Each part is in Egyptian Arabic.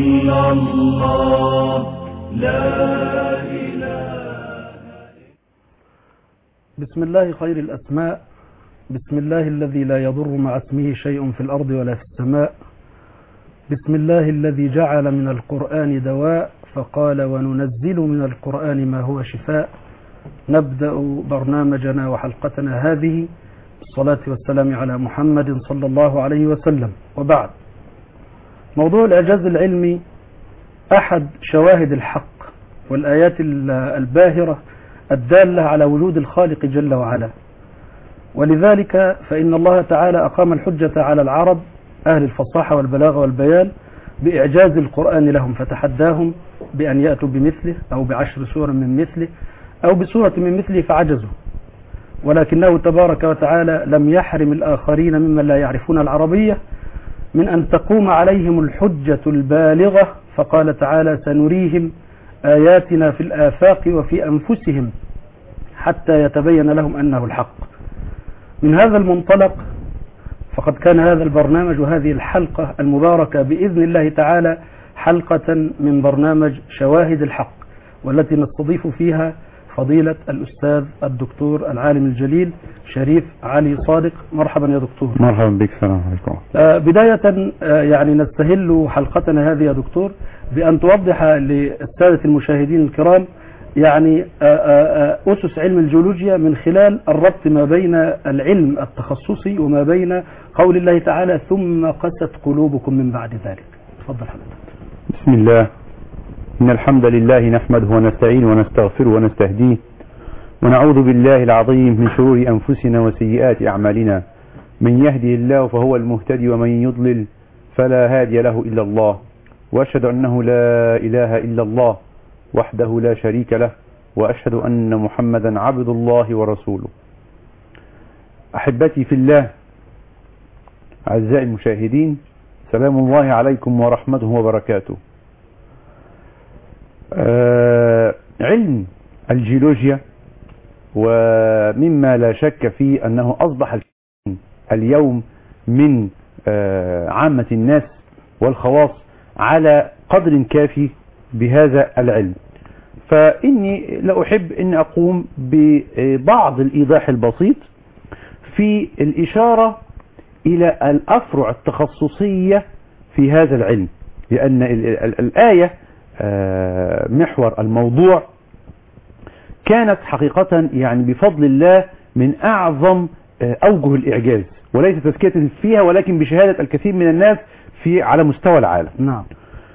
إلا الله لا إله بسم الله خير الأسماء بسم الله الذي لا يضر مع اسمه شيء في الأرض ولا في السماء بسم الله الذي جعل من القرآن دواء فقال وننزل من القرآن ما هو شفاء نبدأ برنامجنا وحلقتنا هذه الصلاة والسلام على محمد صلى الله عليه وسلم وبعد موضوع الإعجاز العلمي أحد شواهد الحق والآيات الباهرة الدالة على وجود الخالق جل وعلا ولذلك فإن الله تعالى أقام الحجة على العرب أهل الفصاحة والبلاغة والبيان بإعجاز القرآن لهم فتحداهم بأن يأتوا بمثله أو بعشر سور من مثله أو بسورة من مثله فعجزوا ولكنه تبارك وتعالى لم يحرم الآخرين ممن لا يعرفون العربية من أن تقوم عليهم الحجة البالغة فقال تعالى سنريهم آياتنا في الآفاق وفي أنفسهم حتى يتبين لهم أنه الحق من هذا المنطلق فقد كان هذا البرنامج وهذه الحلقة المباركة بإذن الله تعالى حلقة من برنامج شواهد الحق والتي نستضيف فيها فضيلة الأستاذ الدكتور العالم الجليل شريف علي صادق مرحبا يا دكتور مرحبا بك السلام عليكم آه بداية آه يعني نستهل حلقتنا هذه يا دكتور بأن توضح للسادة المشاهدين الكرام يعني آه أسس علم الجيولوجيا من خلال الربط ما بين العلم التخصصي وما بين قول الله تعالى ثم قست قلوبكم من بعد ذلك تفضل حضرتك بسم الله إن الحمد لله نحمده ونستعين ونستغفره ونستهديه ونعوذ بالله العظيم من شرور أنفسنا وسيئات أعمالنا من يهدي الله فهو المهتدي ومن يضلل فلا هادي له إلا الله وأشهد أنه لا إله إلا الله وحده لا شريك له وأشهد أن محمدا عبد الله ورسوله أحبتي في الله أعزائي المشاهدين سلام الله عليكم ورحمته وبركاته آه علم الجيولوجيا ومما لا شك فيه أنه أصبح اليوم من آه عامة الناس والخواص على قدر كافي بهذا العلم فإني لا أحب أن أقوم ببعض الإيضاح البسيط في الإشارة إلى الأفرع التخصصية في هذا العلم لأن الآية محور الموضوع كانت حقيقة يعني بفضل الله من أعظم أوجه الإعجاز وليس تزكية فيها ولكن بشهادة الكثير من الناس في على مستوى العالم نعم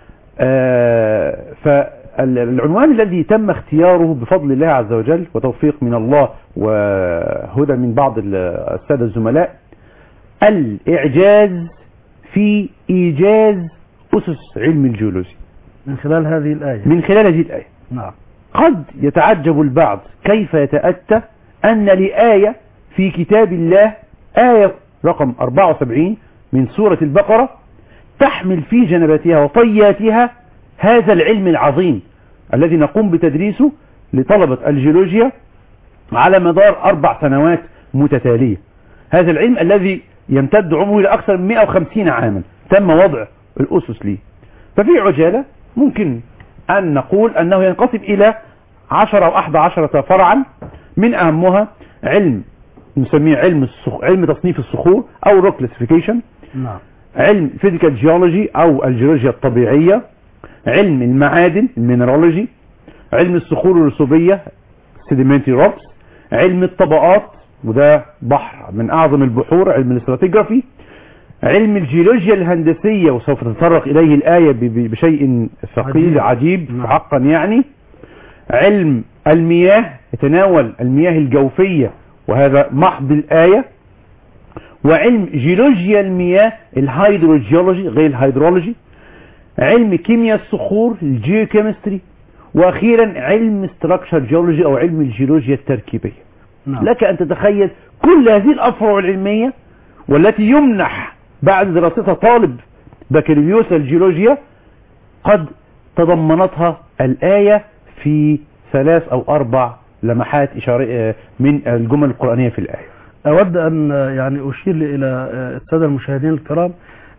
فالعنوان الذي تم اختياره بفضل الله عز وجل وتوفيق من الله وهدى من بعض السادة الزملاء الإعجاز في إيجاز أسس علم الجيولوجيا من خلال هذه الآية من خلال هذه الآية نعم قد يتعجب البعض كيف يتأتى أن لآية في كتاب الله آية رقم 74 من سورة البقرة تحمل في جنباتها وطياتها هذا العلم العظيم الذي نقوم بتدريسه لطلبة الجيولوجيا على مدار أربع سنوات متتالية هذا العلم الذي يمتد عمره إلى أكثر من 150 عاما تم وضع الأسس ليه ففي عجالة ممكن أن نقول أنه ينقسم إلى 10 أو 11 فرعا من أهمها علم نسميه علم الصخ... علم تصنيف الصخور أو روك كلاسيفيكيشن نعم علم فيزيكال جيولوجي أو الجيولوجيا الطبيعية علم المعادن المينرولوجي علم الصخور الرسوبية سيديمنتري روكس علم الطبقات وده بحر من أعظم البحور علم الاستراتيجرافي علم الجيولوجيا الهندسية وسوف تتطرق إليه الآية بشيء ثقيل عجيب. عجيب نعم. حقا يعني علم المياه يتناول المياه الجوفية وهذا محض الآية وعلم جيولوجيا المياه الهيدروجيولوجي غير الهيدرولوجي علم كيمياء الصخور الجيوكيمستري واخيرا علم ستراكشر جيولوجي او علم الجيولوجيا التركيبيه نعم لك ان تتخيل كل هذه الافرع العلميه والتي يمنح بعد دراستها طالب بكالوريوس الجيولوجيا قد تضمنتها الآية في ثلاث أو أربع لمحات إشارية من الجمل القرآنية في الآية أود أن يعني أشير إلى السادة المشاهدين الكرام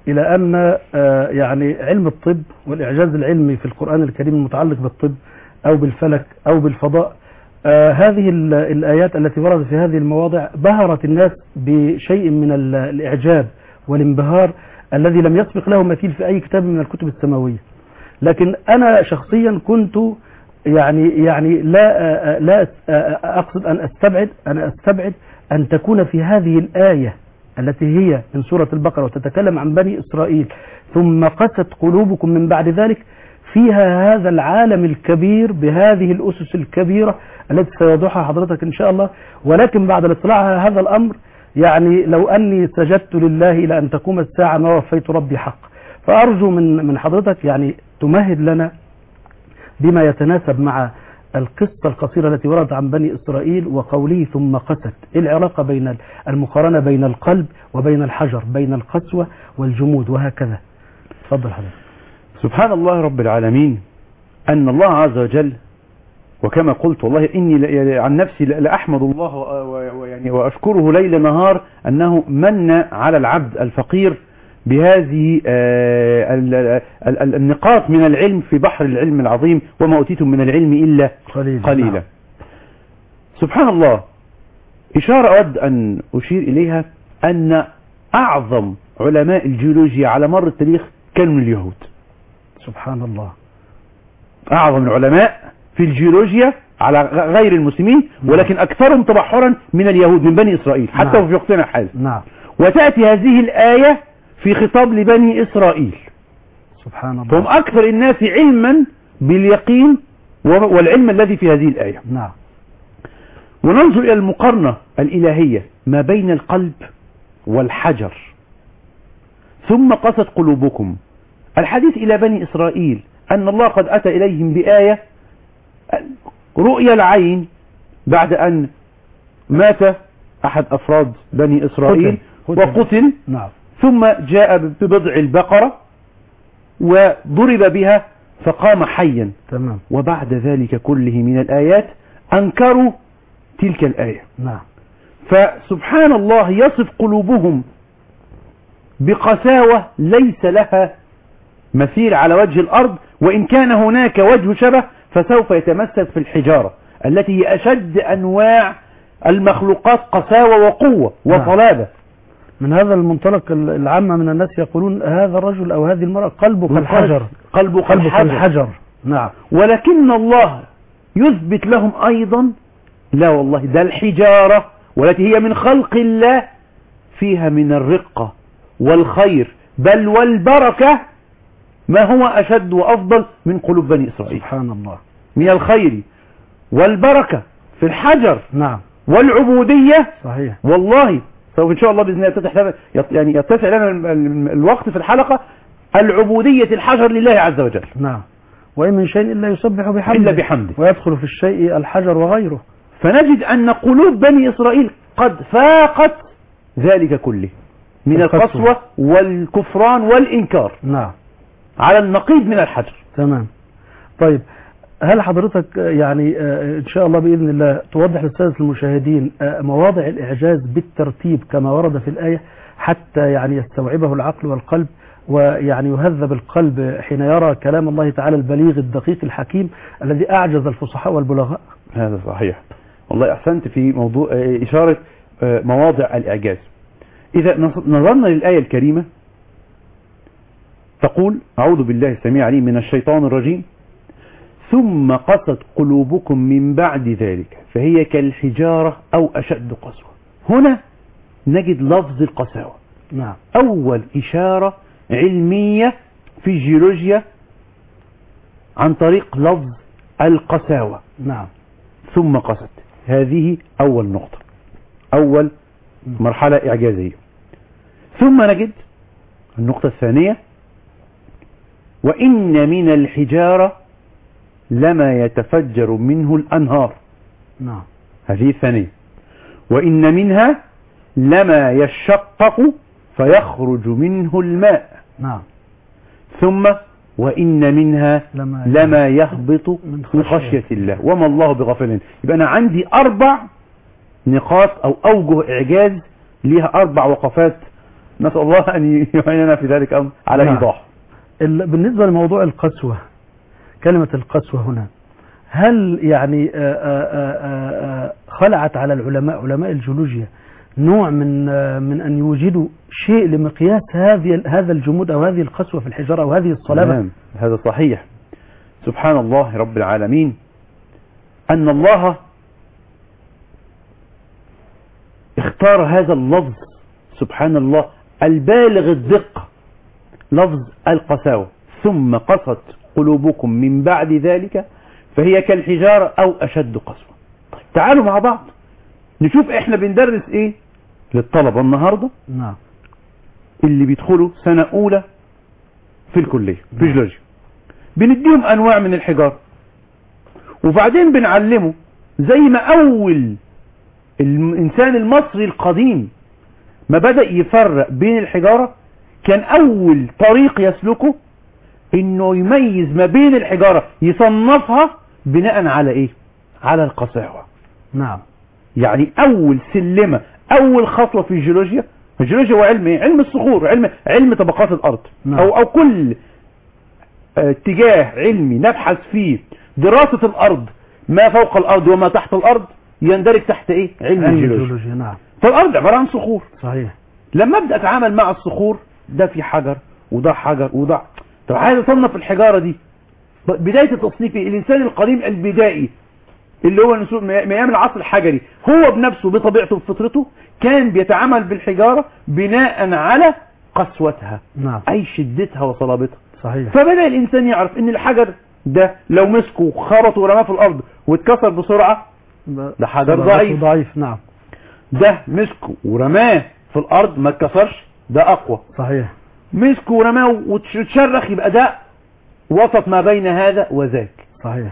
إلى أن آه، يعني علم الطب والإعجاز العلمي في القرآن الكريم المتعلق بالطب أو بالفلك أو بالفضاء آه، هذه ال- الآيات التي وردت في هذه المواضع بهرت الناس بشيء من ال- الإعجاب والانبهار الذي لم يسبق له مثيل في أي كتاب من الكتب السماوية لكن أنا شخصيا كنت يعني يعني لا لا أقصد أن أستبعد أنا أستبعد أن تكون في هذه الآية التي هي من سورة البقرة وتتكلم عن بني إسرائيل ثم قست قلوبكم من بعد ذلك فيها هذا العالم الكبير بهذه الأسس الكبيرة التي سيوضحها حضرتك إن شاء الله ولكن بعد الاطلاع على هذا الأمر يعني لو أني سجدت لله إلى أن تقوم الساعة ما وفيت ربي حق فأرجو من من حضرتك يعني تمهد لنا بما يتناسب مع القصة القصيرة التي وردت عن بني إسرائيل وقوله ثم قست إيه العلاقة بين المقارنة بين القلب وبين الحجر بين القسوة والجمود وهكذا تفضل حضرتك سبحان الله رب العالمين أن الله عز وجل وكما قلت والله إني ل- عن نفسي ل- لأحمد الله و- و- ويعني وأشكره ليل نهار أنه من على العبد الفقير بهذه آه، ال- ال- ال- النقاط من العلم في بحر العلم العظيم وما أوتيتم من العلم إلا قليلا قليلا نعم. سبحان الله إشارة أود أن أشير إليها أن أعظم علماء الجيولوجيا على مر التاريخ كانوا من اليهود سبحان الله أعظم العلماء في الجيولوجيا على غ- غير المسلمين نعم. ولكن أكثرهم تبحرا من اليهود من بني إسرائيل حتى نعم. في وقتنا الحالي نعم وتأتي هذه الآية في خطاب لبني إسرائيل سبحان فهم الله أكثر الناس علما باليقين و- والعلم الذي في هذه الآية نعم وننظر إلى المقارنة الإلهية ما بين القلب والحجر ثم قست قلوبكم الحديث إلى بني إسرائيل أن الله قد أتى إليهم بآية رؤيا العين بعد أن مات أحد أفراد بني إسرائيل قتل. قتل. وقتل نعم ثم جاء ببضع البقرة وضرب بها فقام حيا تمام وبعد ذلك كله من الآيات أنكروا تلك الآية نعم فسبحان الله يصف قلوبهم بقساوة ليس لها مثيل على وجه الأرض وإن كان هناك وجه شبه فسوف يتمثل في الحجارة التي هي أشد أنواع المخلوقات قساوة وقوة نعم. وصلابة من هذا المنطلق ال- العامة من الناس يقولون هذا الرجل أو هذه المرأة قلبه كالحجر قلبه قلبه كالحجر كالحجر نعم ولكن الله يثبت لهم أيضا لا والله ده الحجارة والتي هي من خلق الله فيها من الرقة والخير بل والبركة ما هو أشد وأفضل من قلوب بني إسرائيل سبحان الله من الخير والبركة في الحجر نعم والعبودية صحيح والله سوف إن شاء الله بإذن الله يتسع لنا يعني يتسع لنا ال- ال- الوقت في الحلقة العبودية الحجر لله عز وجل نعم وإن من شيء إلا يسبح بحمده إلا بحمده ويدخل في الشيء الحجر وغيره فنجد أن قلوب بني إسرائيل قد فاقت ذلك كله من القسوة. القسوة والكفران والإنكار نعم على النقيض من الحجر تمام طيب هل حضرتك آه، يعني آه، إن شاء الله بإذن الله توضح للسادة المشاهدين آه، مواضع الإعجاز بالترتيب كما ورد في الآية حتى يعني يستوعبه العقل والقلب ويعني يهذب القلب حين يرى كلام الله تعالى البليغ الدقيق الحكيم الذي أعجز الفصحاء والبلغاء هذا صحيح والله أحسنت في موضوع آه، إشارة آه، مواضع الإعجاز إذا نص- نظرنا للآية الكريمة تقول أعوذ بالله السميع العليم من الشيطان الرجيم ثم قست قلوبكم من بعد ذلك فهي كالحجارة أو أشد قسوة هنا نجد لفظ القساوة نعم أول إشارة علمية في الجيولوجيا عن طريق لفظ القساوة نعم ثم قست هذه أول نقطة أول مرحلة إعجازية ثم نجد النقطة الثانية وإن من الحجارة لما يتفجر منه الأنهار نعم هذه الثانية وإن منها لما يشقق فيخرج منه الماء نعم ثم وإن منها لما لما يهبط من من خشية خشية الله وما الله بغفل يبقى أنا عندي أربع نقاط أو أوجه إعجاز ليها أربع وقفات نسأل الله أن يعيننا في ذلك أمر على نعم. إيضاح ال- بالنسبة لموضوع القسوة كلمة القسوة هنا هل يعني آه، آه، آه، آه، خلعت على العلماء علماء الجيولوجيا نوع من آه، من أن يوجدوا شيء لمقياس هذه هذا الجمود أو هذه القسوة في الحجارة أو هذه الصلابة تمام هذا صحيح سبحان الله رب العالمين أن الله اختار هذا اللفظ سبحان الله البالغ الدقة لفظ القساوة ثم قست قلوبكم من بعد ذلك فهي كالحجارة أو أشد قسوة طيب تعالوا مع بعض نشوف احنا بندرس ايه للطلبة النهاردة نعم اللي بيدخلوا سنة أولى في الكلية في جيولوجيا بنديهم أنواع من الحجارة وبعدين بنعلمه زي ما أول الإنسان المصري القديم ما بدأ يفرق بين الحجارة كان أول طريق يسلكه إنه يميز ما بين الحجارة يصنفها بناء على إيه؟ على القساوة نعم يعني اول سلمة اول خطوة في الجيولوجيا الجيولوجيا هو علم ايه علم الصخور علم علم طبقات الارض نعم. او او كل آه، اتجاه علمي نبحث فيه دراسة الارض ما فوق الارض وما تحت الارض يندرج تحت ايه علم علم الجيولوجيا الجيولوجيا نعم فالارض عبارة عن صخور صحيح لما ابدا اتعامل مع الصخور ده في حجر وده حجر وده طب عايز اصنف الحجاره دي بدايه التصنيف إيه؟ الانسان القديم البدائي اللي هو نسو- من ايام العصر الحجري هو بنفسه بطبيعته بفطرته كان بيتعامل بالحجاره بناء على قسوتها نعم اي شدتها وصلابتها صحيح فبدا الانسان يعرف ان الحجر ده لو مسكه وخبطه ورماه في الارض واتكسر بسرعه ده حجر صلابته ضعيف. ضعيف نعم ده مسكه ورماه في الارض ما اتكسرش ده اقوى صحيح مسكه ورماه وتشرخ يبقى ده وسط ما بين هذا وذاك صحيح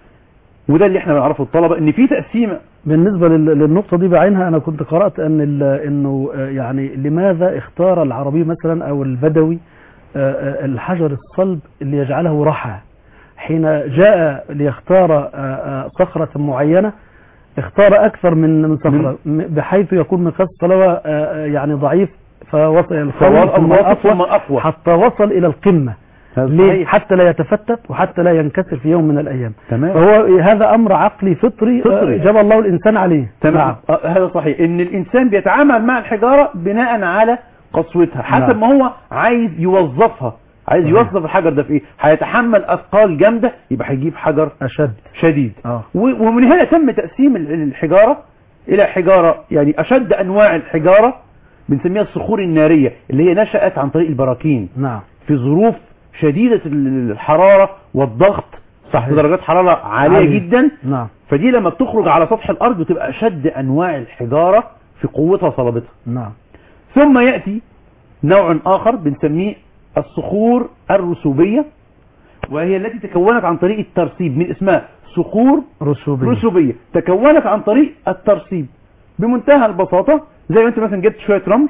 وده اللي احنا بنعرفه الطلبة ان في تقسيمة بالنسبة لل- للنقطة دي بعينها أنا كنت قرأت أن ال- أنه آه، يعني لماذا اختار العربي مثلا أو البدوي آه، آه، الحجر الصلب اللي يجعله رحى حين جاء ليختار آه، آه، صخرة معينة اختار أكثر من من صخرة م- بحيث يكون مقياس الصلابة آه، آه، يعني ضعيف فوصل إلى القوي ثم الوسط ثم الأقوى اقوى حتى وصل إلى القمة هذا ليه؟ صحيح. حتى لا يتفتت وحتى لا ينكسر في يوم من الأيام تمام فهو هذا أمر عقلي فطري, فطري. آه، جاب الله الإنسان عليه تمام نعم. آه، هذا صحيح ان الانسان بيتعامل مع الحجارة بناء على قسوتها حسب نعم. ما هو عايز يوظفها عايز صحيح. يوظف الحجر ده في ايه هيتحمل اثقال جامدة يبقى هيجيب حجر أشد شديد اه و- ومن هنا تم تقسيم ال- الحجارة إلى حجارة يعني أشد أنواع الحجارة بنسميها الصخور النارية اللي هي نشأت عن طريق البراكين نعم في ظروف شديدة ال- الحرارة والضغط تحت صحيح. درجات حرارة عالية عالية. جدا نعم فدي لما بتخرج على سطح الأرض بتبقى أشد أنواع الحجارة في قوتها وصلابتها نعم ثم يأتي نوع آخر بنسميه الصخور الرسوبية وهي التي تكونت عن طريق الترسيب من اسمها صخور رسوبية رسوبية تكونت عن طريق الترسيب بمنتهى البساطة زي ما انت مثلا جبت شوية رمل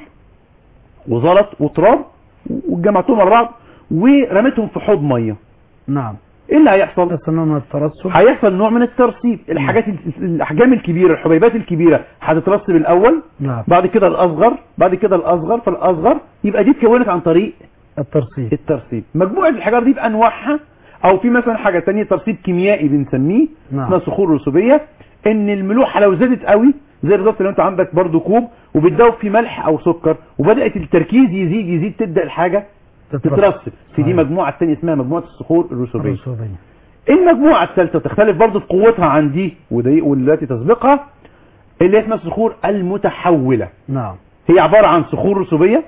وزلط وتراب وجمعتهم على بعض ورميتهم في حوض مية نعم ايه اللي هيحصل بس نوع من الترسب هيحصل نوع من الترسيب الحاجات ال- الاحجام الكبيرة الحبيبات الكبيرة هتترسب الاول نعم بعد كده الاصغر بعد كده الاصغر فالاصغر يبقى دي اتكونت عن طريق الترسيب الترسيب مجموعة الحجار دي بانواعها او في مثلا حاجة تانية ترسيب كيميائي بنسميه نعم. اسمها صخور رسوبية ان الملوحة لو زادت قوي زي بالظبط لو انت عندك برضو كوب وبتدوب فيه ملح او سكر وبدأت التركيز يزيد يزيد تبدأ الحاجة تترسب في دي صحيح. مجموعة تانية اسمها مجموعة الصخور الرسوبية الرسوبية المجموعة الثالثة تختلف برضو في قوتها عن دي ودي والتي تسبقها اللي هي اسمها الصخور المتحولة نعم هي عبارة عن صخور رسوبية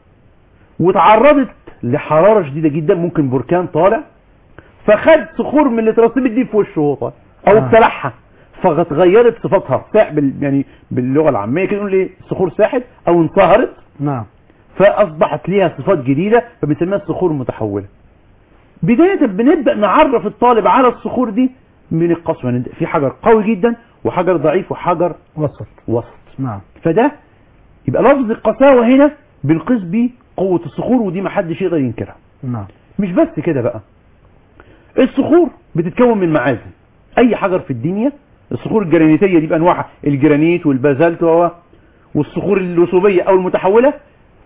وتعرضت لحرارة شديدة جدا ممكن بركان طالع فخد صخور من اللي اترسبت دي في وشه وهو طالع او آه. ابتلعها فغيرت صفاتها سا- بال يعني باللغة العامية كده نقول ايه صخور ساحت او انصهرت نعم فاصبحت ليها صفات جديدة فبنسميها الصخور المتحولة بداية بنبدأ نعرف الطالب على الصخور دي من القسوة يعني في حجر قوي جدا وحجر ضعيف وحجر وسط وسط نعم فده يبقى لفظ القساوة هنا بنقيس بيه قوة الصخور ودي محدش يقدر ينكرها نعم مش بس كده بقى الصخور بتتكون من معادن اي حجر في الدنيا الصخور الجرانيتية دي بانواعها الجرانيت والبازلت و والصخور الرسوبية او المتحولة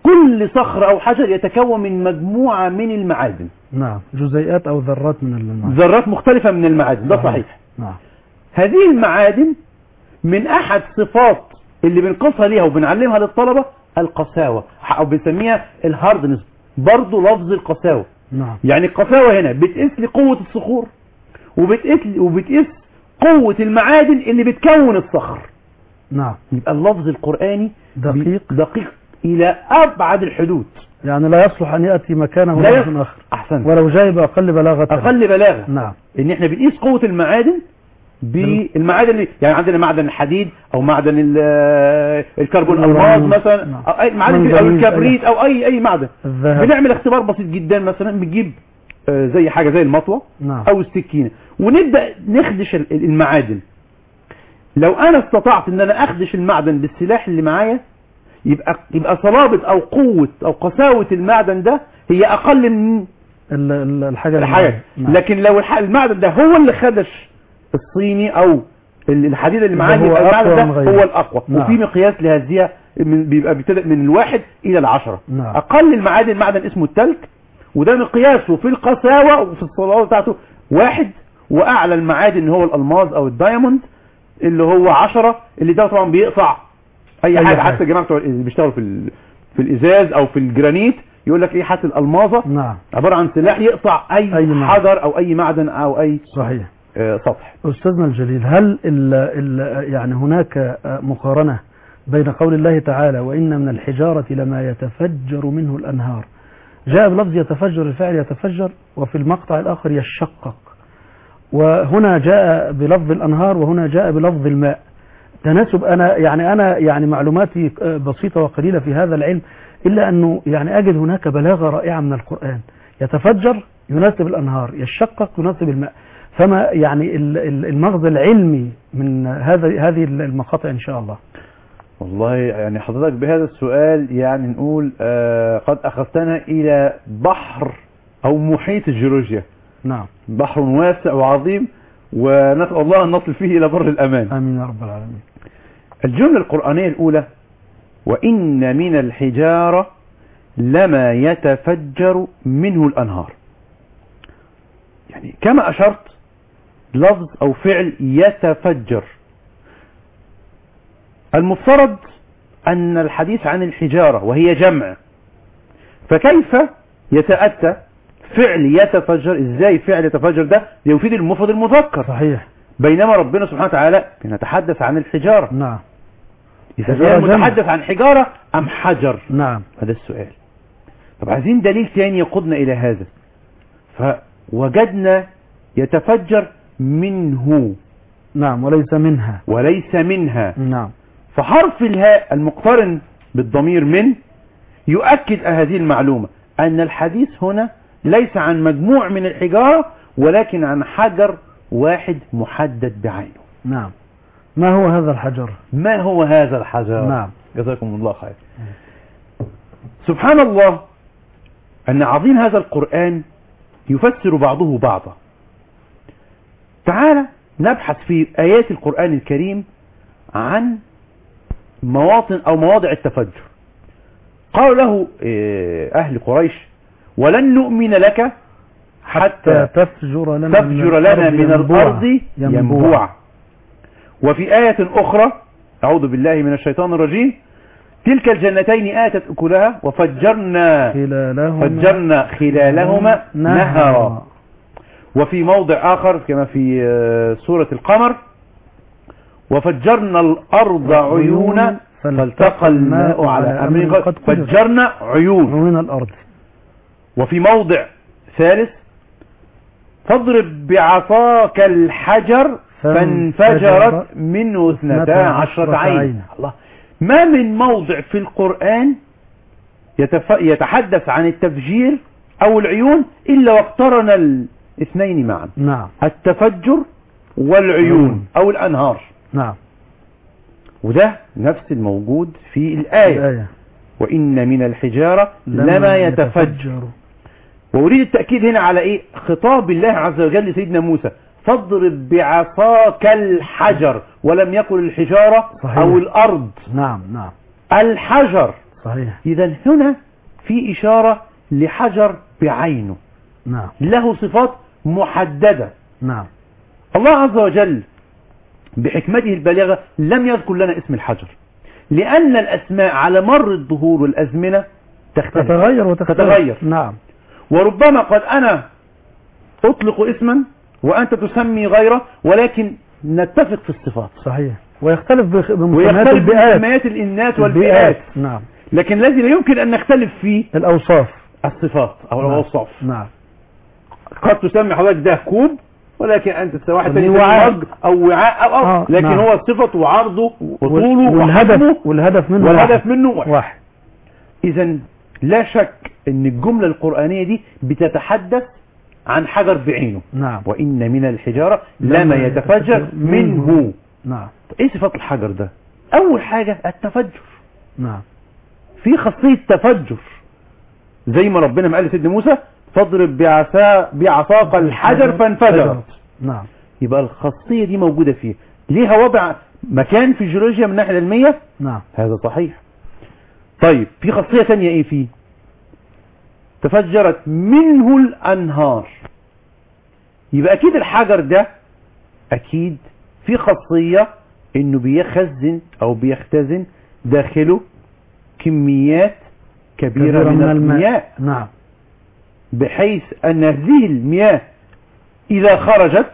كل صخر او حجر يتكون من مجموعة من المعادن نعم جزيئات أو ذرات من الماء ذرات مختلفة من المعادن ده صحيح. صحيح نعم هذه المعادن من احد صفات اللي بنقصها ليها وبنعلمها للطلبة القساوة او بنسميها الهاردنس برضه لفظ القساوة نعم يعني القساوة هنا بتقيس لي قوة الصخور وبتقيس وبتقيس قوة المعادن اللي بتكون الصخر نعم يبقى اللفظ القرآني دقيق دقيق إلى أبعد الحدود يعني لا يصلح أن يأتي مكانه لا لفظ يص- آخر أحسن ولو جاي بأقل بلاغة أقل بلاغة نعم إن إحنا بنقيس قوة المعادن بالمعادن اللي يعني عندنا معدن الحديد أو معدن ال- الكربون الأورانيوم. ألماس مثلا نعم. أو أي معدن أو منجنيز، الكبريت أو أي أي معدن الذهب بنعمل اختبار بسيط جدا مثلا بنجيب آه، زي حاجة زي المطوة نعم او السكينة ونبدأ نخدش ال- المعادن لو انا استطعت ان انا اخدش المعدن بالسلاح اللي معايا يبقى يبقى صلابة او قوة او قساوة المعدن ده هي اقل من ال- ال- الحاجة الحاجة نعم. لكن لو الح- المعدن ده هو اللي خدش الصيني او ال- الحديد اللي معاه هو يبقى المعدن أقوى ده من غيره. هو الاقوى نعم. وفي مقياس لهذه من بيبقى بيبتدئ من الواحد الى العشرة نعم. اقل المعادن معدن اسمه التلك وده مقياسه في القساوة وفي الصلابة بتاعته واحد واعلى المعادن هو الالماظ او الدايموند اللي هو عشرة اللي ده طبعا بيقطع اي أي حاجة حاجة. حتى الجماعة بتوع اللي بيشتغلوا في ال- في الازاز او في الجرانيت يقول لك ايه حتى الالماظة نعم عبارة عن سلاح يقطع اي, أي معدن. حجر او اي معدن او اي صحيح آه، سطح أستاذنا الجليل هل ال ال يعني هناك مقارنة بين قول الله تعالى وإن من الحجارة لما يتفجر منه الأنهار جاء بلفظ يتفجر الفعل يتفجر وفي المقطع الآخر يشقق وهنا جاء بلفظ الأنهار وهنا جاء بلفظ الماء تناسب أنا يعني أنا يعني معلوماتي بسيطة وقليلة في هذا العلم إلا أنه يعني أجد هناك بلاغة رائعة من القرآن يتفجر يناسب الأنهار يشقق يناسب الماء فما يعني ال- ال- المغزى العلمي من هذا هذه المقاطع إن شاء الله والله يعني حضرتك بهذا السؤال يعني نقول آه قد أخذتنا إلى بحر أو محيط الجيولوجيا نعم بحر واسع وعظيم ونسأل الله أن نصل فيه إلى بر الأمان آمين يا رب العالمين الجملة القرآنية الأولى وإن من الحجارة لما يتفجر منه الأنهار يعني كما أشرت لفظ أو فعل يتفجر المفترض أن الحديث عن الحجارة وهي جمع فكيف يتأتى فعل يتفجر ازاي فعل يتفجر ده يفيد المفرد المذكر صحيح بينما ربنا سبحانه وتعالى يتحدث عن الحجارة نعم إذا حجارة كان جمع. متحدث عن حجارة أم حجر نعم هذا السؤال طب عايزين دليل تاني يقودنا إلى هذا فوجدنا يتفجر منه نعم وليس منها وليس منها نعم فحرف الهاء المقترن بالضمير من يؤكد هذه المعلومة أن الحديث هنا ليس عن مجموع من الحجارة ولكن عن حجر واحد محدد بعينه نعم ما هو هذا الحجر ما هو هذا الحجر نعم جزاكم الله خير سبحان الله أن عظيم هذا القرآن يفسر بعضه بعضا تعالى نبحث في آيات القرآن الكريم عن مواطن أو مواضع التفجر قال له إيه، أهل قريش ولن نؤمن لك حتى تفجر لنا تفجر لنا من الأرض ينبوعا وفي آية أخرى أعوذ بالله من الشيطان الرجيم تلك الجنتين آتت أكلها وفجرنا خلالهما فجرنا خلالهما نهرا وفي موضع آخر كما في آه، سورة القمر وفجرنا الأرض عيونا فالتقى الماء على أمر قد فجرنا عيون من الأرض وفي موضع ثالث فاضرب بعصاك الحجر فانفجرت منه اثنتا عشرة عين الله ما من موضع في القرآن يتف... يتحدث عن التفجير أو العيون إلا واقترن الاثنين معا نعم التفجر والعيون أو الأنهار نعم وده نفس الموجود في الآية الآية وإن من الحجارة لما يتفجر وأريد التأكيد هنا على إيه خطاب الله عز وجل لسيدنا موسى فاضرب بعصاك الحجر ولم يقل الحجارة صحيح. أو الأرض نعم نعم الحجر صحيح إذا هنا في إشارة لحجر بعينه نعم له صفات محددة نعم الله عز وجل بحكمته البالغة لم يذكر لنا اسم الحجر لأن الأسماء على مر الظهور والأزمنة تختلف تتغير وتختلف تتغير نعم وربما قد أنا أطلق اسما وأنت تسمي غيره ولكن نتفق في الصفات صحيح ويختلف بخ- بمسميات ويختلف البيئات بسميات الإناث والبيئات نعم لكن الذي لا يمكن أن نختلف فيه الأوصاف الصفات أو نعم. الأوصاف نعم قد تسمي حضرتك ده كوب ولكن انت واحد دي تاني وعاء. مج او وعاء او, أو آه، لكن نعم. هو صفته وعرضه وطوله وال- والهدف وحجمه والهدف منه والهدف واحد. منه واحد واحد اذا لا شك ان الجملة القرآنية دي بتتحدث عن حجر بعينه نعم وان من الحجارة لما لما يتفجر يتفجر منه منه. نعم ايه صفات الحجر ده اول حاجة التفجر نعم في خاصية تفجر زي ما ربنا ما قال لسيدنا موسى فاضرب بعصا بعصاك الحجر فانفجرت نعم يبقى الخاصية دي موجودة فيه ليها وضع مكان في الجيولوجيا من الناحية العلمية نعم هذا صحيح طيب في خاصية تانية ايه فيه تفجرت منه الانهار يبقى اكيد الحجر ده اكيد في خاصية انه بيخزن او بيختزن داخله كميات كبيرة, كبيرة من, المياه نعم بحيث ان هذه المياه اذا خرجت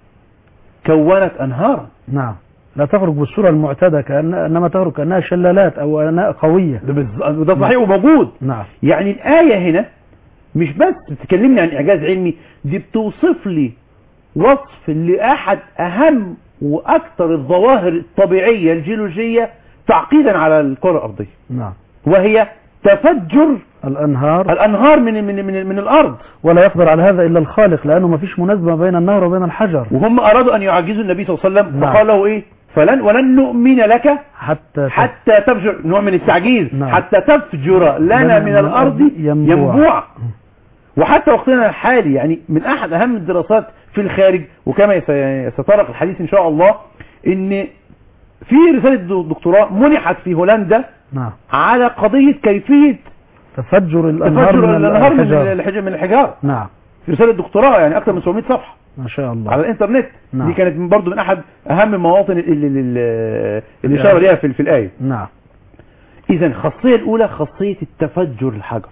كونت انهارا نعم لا تخرج بالصورة المعتادة كأن انما تخرج كأنها شلالات او اناء قوية ده بز- ده صحيح وموجود نعم يعني الآية هنا مش بس بتكلمني عن إعجاز علمي دي بتوصف لي وصف لأحد أهم وأكثر الظواهر الطبيعية الجيولوجية تعقيدا على الكرة الأرضية نعم وهي تفجر الانهار الأنهار من من من, من الأرض ولا يقدر على هذا الا الخالق لانه ما فيش مناسبة بين النهر وبين الحجر وهم أرادوا أن يعجزوا النبي صلى الله عليه وسلم نعم. فقال له إيه فلن ولن نؤمن لك حتى حتى تفجر نوع من التعجيز نعم. حتى تفجر لنا لنا من من الأرض الأرض ينبوع. ينبوع وحتى وقتنا الحالي يعني من أحد أهم الدراسات في الخارج وكما يس- سيتطرق الحديث إن شاء الله إن في رسالة دو- دكتوراه منحت في هولندا نعم على قضية كيفية تفجر الانهار تفجر من الأنهار من الحجر الحجر من الحجارة نعم رسالة دكتوراه يعني أكثر من 700 صفحة ما شاء الله على الإنترنت نعم. دي كانت من- برضو من أحد أهم المواطن اللي, اللي, اللي شار ليها في, في الآية نعم اذا الخاصية الاولى خاصية التفجر الحجر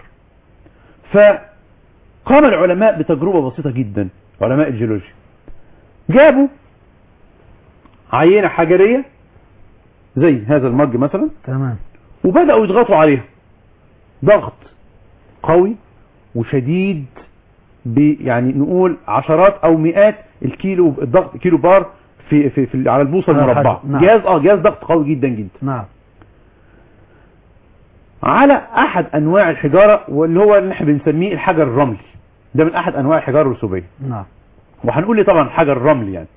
فقام العلماء بتجربة بسيطة جدا علماء الجيولوجيا جابوا عينة حجرية زي هذا المج مثلا تمام وبدأوا يضغطوا عليها ضغط قوي وشديد ب يعني نقول عشرات او مئات الكيلو الضغط كيلو بار في في, في على البوصه على المربعه الحجر، نعم. جهاز اه جهاز ضغط قوي جدا جدا نعم على احد انواع الحجارة واللي هو اللي احنا بنسميه الحجر الرملي ده من احد انواع الحجارة الرسوبية نعم وهنقول لي طبعا حجر الرملي يعني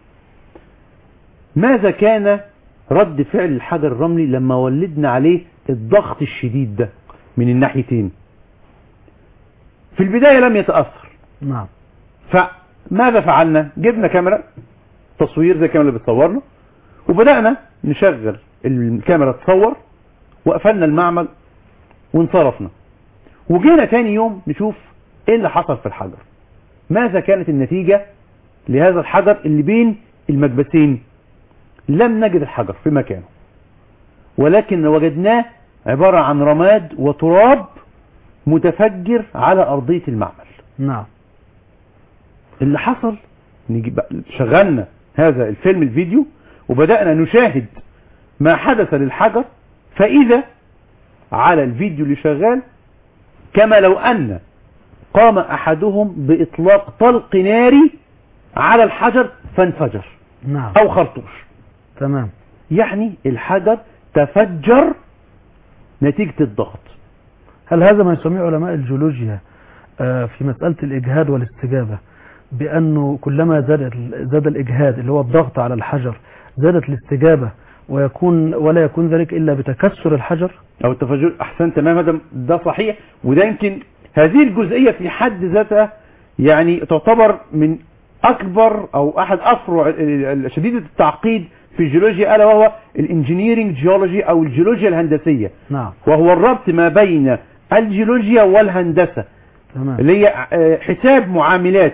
ماذا كان رد فعل الحجر الرملي لما ولدنا عليه الضغط الشديد ده من الناحيتين في البداية لم يتأثر نعم فماذا فعلنا جبنا كاميرا تصوير زي الكاميرا اللي بتصورنا وبدأنا نشغل الكاميرا تصور وقفلنا المعمل وانصرفنا وجينا تاني يوم نشوف ايه اللي حصل في الحجر ماذا كانت النتيجة لهذا الحجر اللي بين المكبسين لم نجد الحجر في مكانه ولكن وجدناه عبارة عن رماد وتراب متفجر على أرضية المعمل نعم اللي حصل نجيب شغلنا هذا الفيلم الفيديو وبدأنا نشاهد ما حدث للحجر فإذا على الفيديو اللي شغال كما لو أن قام أحدهم بإطلاق طلق ناري على الحجر فانفجر نعم أو خرطوش تمام يعني الحجر تفجر نتيجة الضغط هل هذا ما يسميه علماء الجيولوجيا آه، في مسألة الإجهاد والاستجابة بأنه كلما زاد ال- زاد الإجهاد اللي هو الضغط على الحجر زادت الاستجابة ويكون ولا يكون ذلك إلا بتكسر الحجر او التفجر احسن تمام هذا ده صحيح وده يمكن هذه الجزئية في حد ذاتها يعني تعتبر من اكبر او احد افرع ال- ال- شديدة التعقيد في الجيولوجيا الا وهو الانجينيرنج جيولوجي او الجيولوجيا الهندسيه نعم وهو الربط ما بين الجيولوجيا والهندسه تمام اللي هي آه، حساب معاملات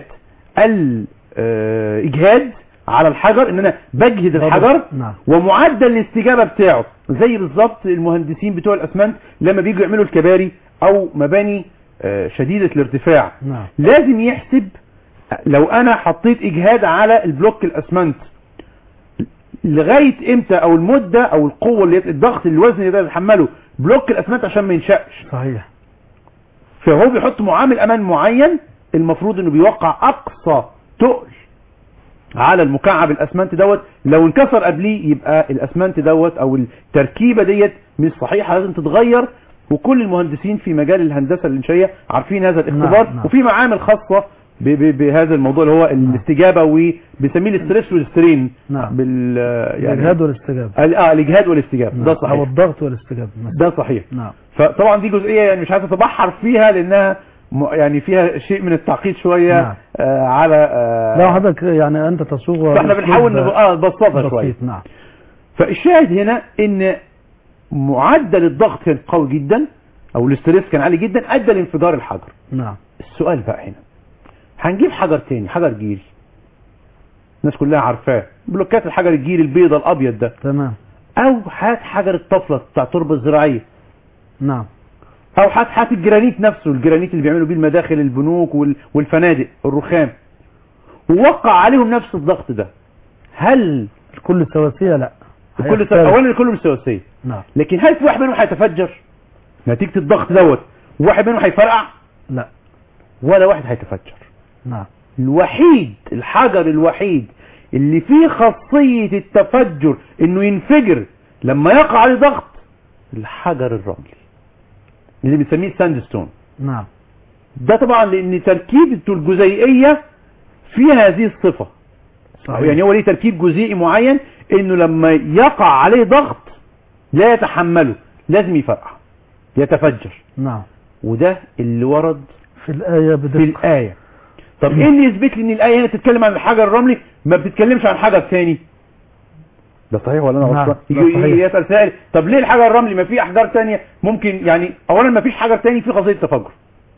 الاجهاد على الحجر ان انا بجهد الحجر نعم ومعدل الاستجابه بتاعه زي بالظبط المهندسين بتوع الاسمنت لما بيجوا يعملوا الكباري او مباني آه، شديده الارتفاع نعم لازم يحسب لو انا حطيت اجهاد على البلوك الاسمنت لغايه امتى او المده او القوه اللي الضغط الوزن اللي يقدر يتحمله بلوك الاسمنت عشان ما ينشأش صحيح فهو بيحط معامل امان معين المفروض انه بيوقع اقصى تقل على المكعب الاسمنت دوت لو انكسر قبليه يبقى الاسمنت دوت او التركيبه ديت مش صحيحه لازم تتغير وكل المهندسين في مجال الهندسه الانشائيه عارفين هذا الاختبار نعم، نعم. وفي معامل خاصه ب- ب- بهذا الموضوع اللي هو الاستجابه وبنسميه الاستريس والسترين نعم. بال يعني الإجهاد والاستجابة ال- اه الاجهاد والاستجابه نعم. ده أو صحيح الضغط والاستجابة مثلا. ده صحيح نعم فطبعا دي جزئيه يعني مش عايز اتبحر فيها لانها م- يعني فيها شيء من التعقيد شويه نعم. آه على آه لا حضرتك يعني أنت تصوغ فاحنا بنحاول نب- اه نبسطها شويه بسيط نعم فالشاهد هنا ان معدل الضغط كان قوي جدا او الاستريس كان عالي جدا ادى لانفجار الحجر نعم السؤال بقى هنا هنجيب حجر تاني حجر جيري الناس كلها عارفاه بلوكات الحجر الجيري البيضة الابيض ده تمام او هات حجر الطفلة بتاع التربة الزراعية نعم او هات هات الجرانيت نفسه الجرانيت اللي بيعملوا بيه المداخل البنوك وال- والفنادق الرخام ووقع عليهم نفس الضغط ده هل الكل سواسية لا كل هيختلف. اولا كله مش سواسيه نعم لكن هل في واحد منهم هيتفجر نتيجة الضغط دوت واحد منهم هيفرقع لا ولا واحد هيتفجر نعم الوحيد الحجر الوحيد اللي فيه خاصية التفجر انه ينفجر لما يقع عليه ضغط الحجر الرملي اللي بنسميه ساندستون نعم ده طبعا لان تركيبته الجزيئية فيها هذه الصفة صحيح. يعني هو ليه تركيب جزيئي معين انه لما يقع عليه ضغط لا يتحمله لازم يفرقع يتفجر نعم وده اللي ورد في الآية في بدقة الآية طب ايه اللي يثبت لي ان الآية هنا تتكلم عن الحجر الرملي ما بتتكلمش عن حجر تاني ده صحيح ولا انا نعم، غلطان ده يجي صحيح. يجي يسأل سائل طب ليه الحجر الرملي ما في احجار تانية ممكن يعني اولا ما فيش حجر تاني فيه خاصية تفجر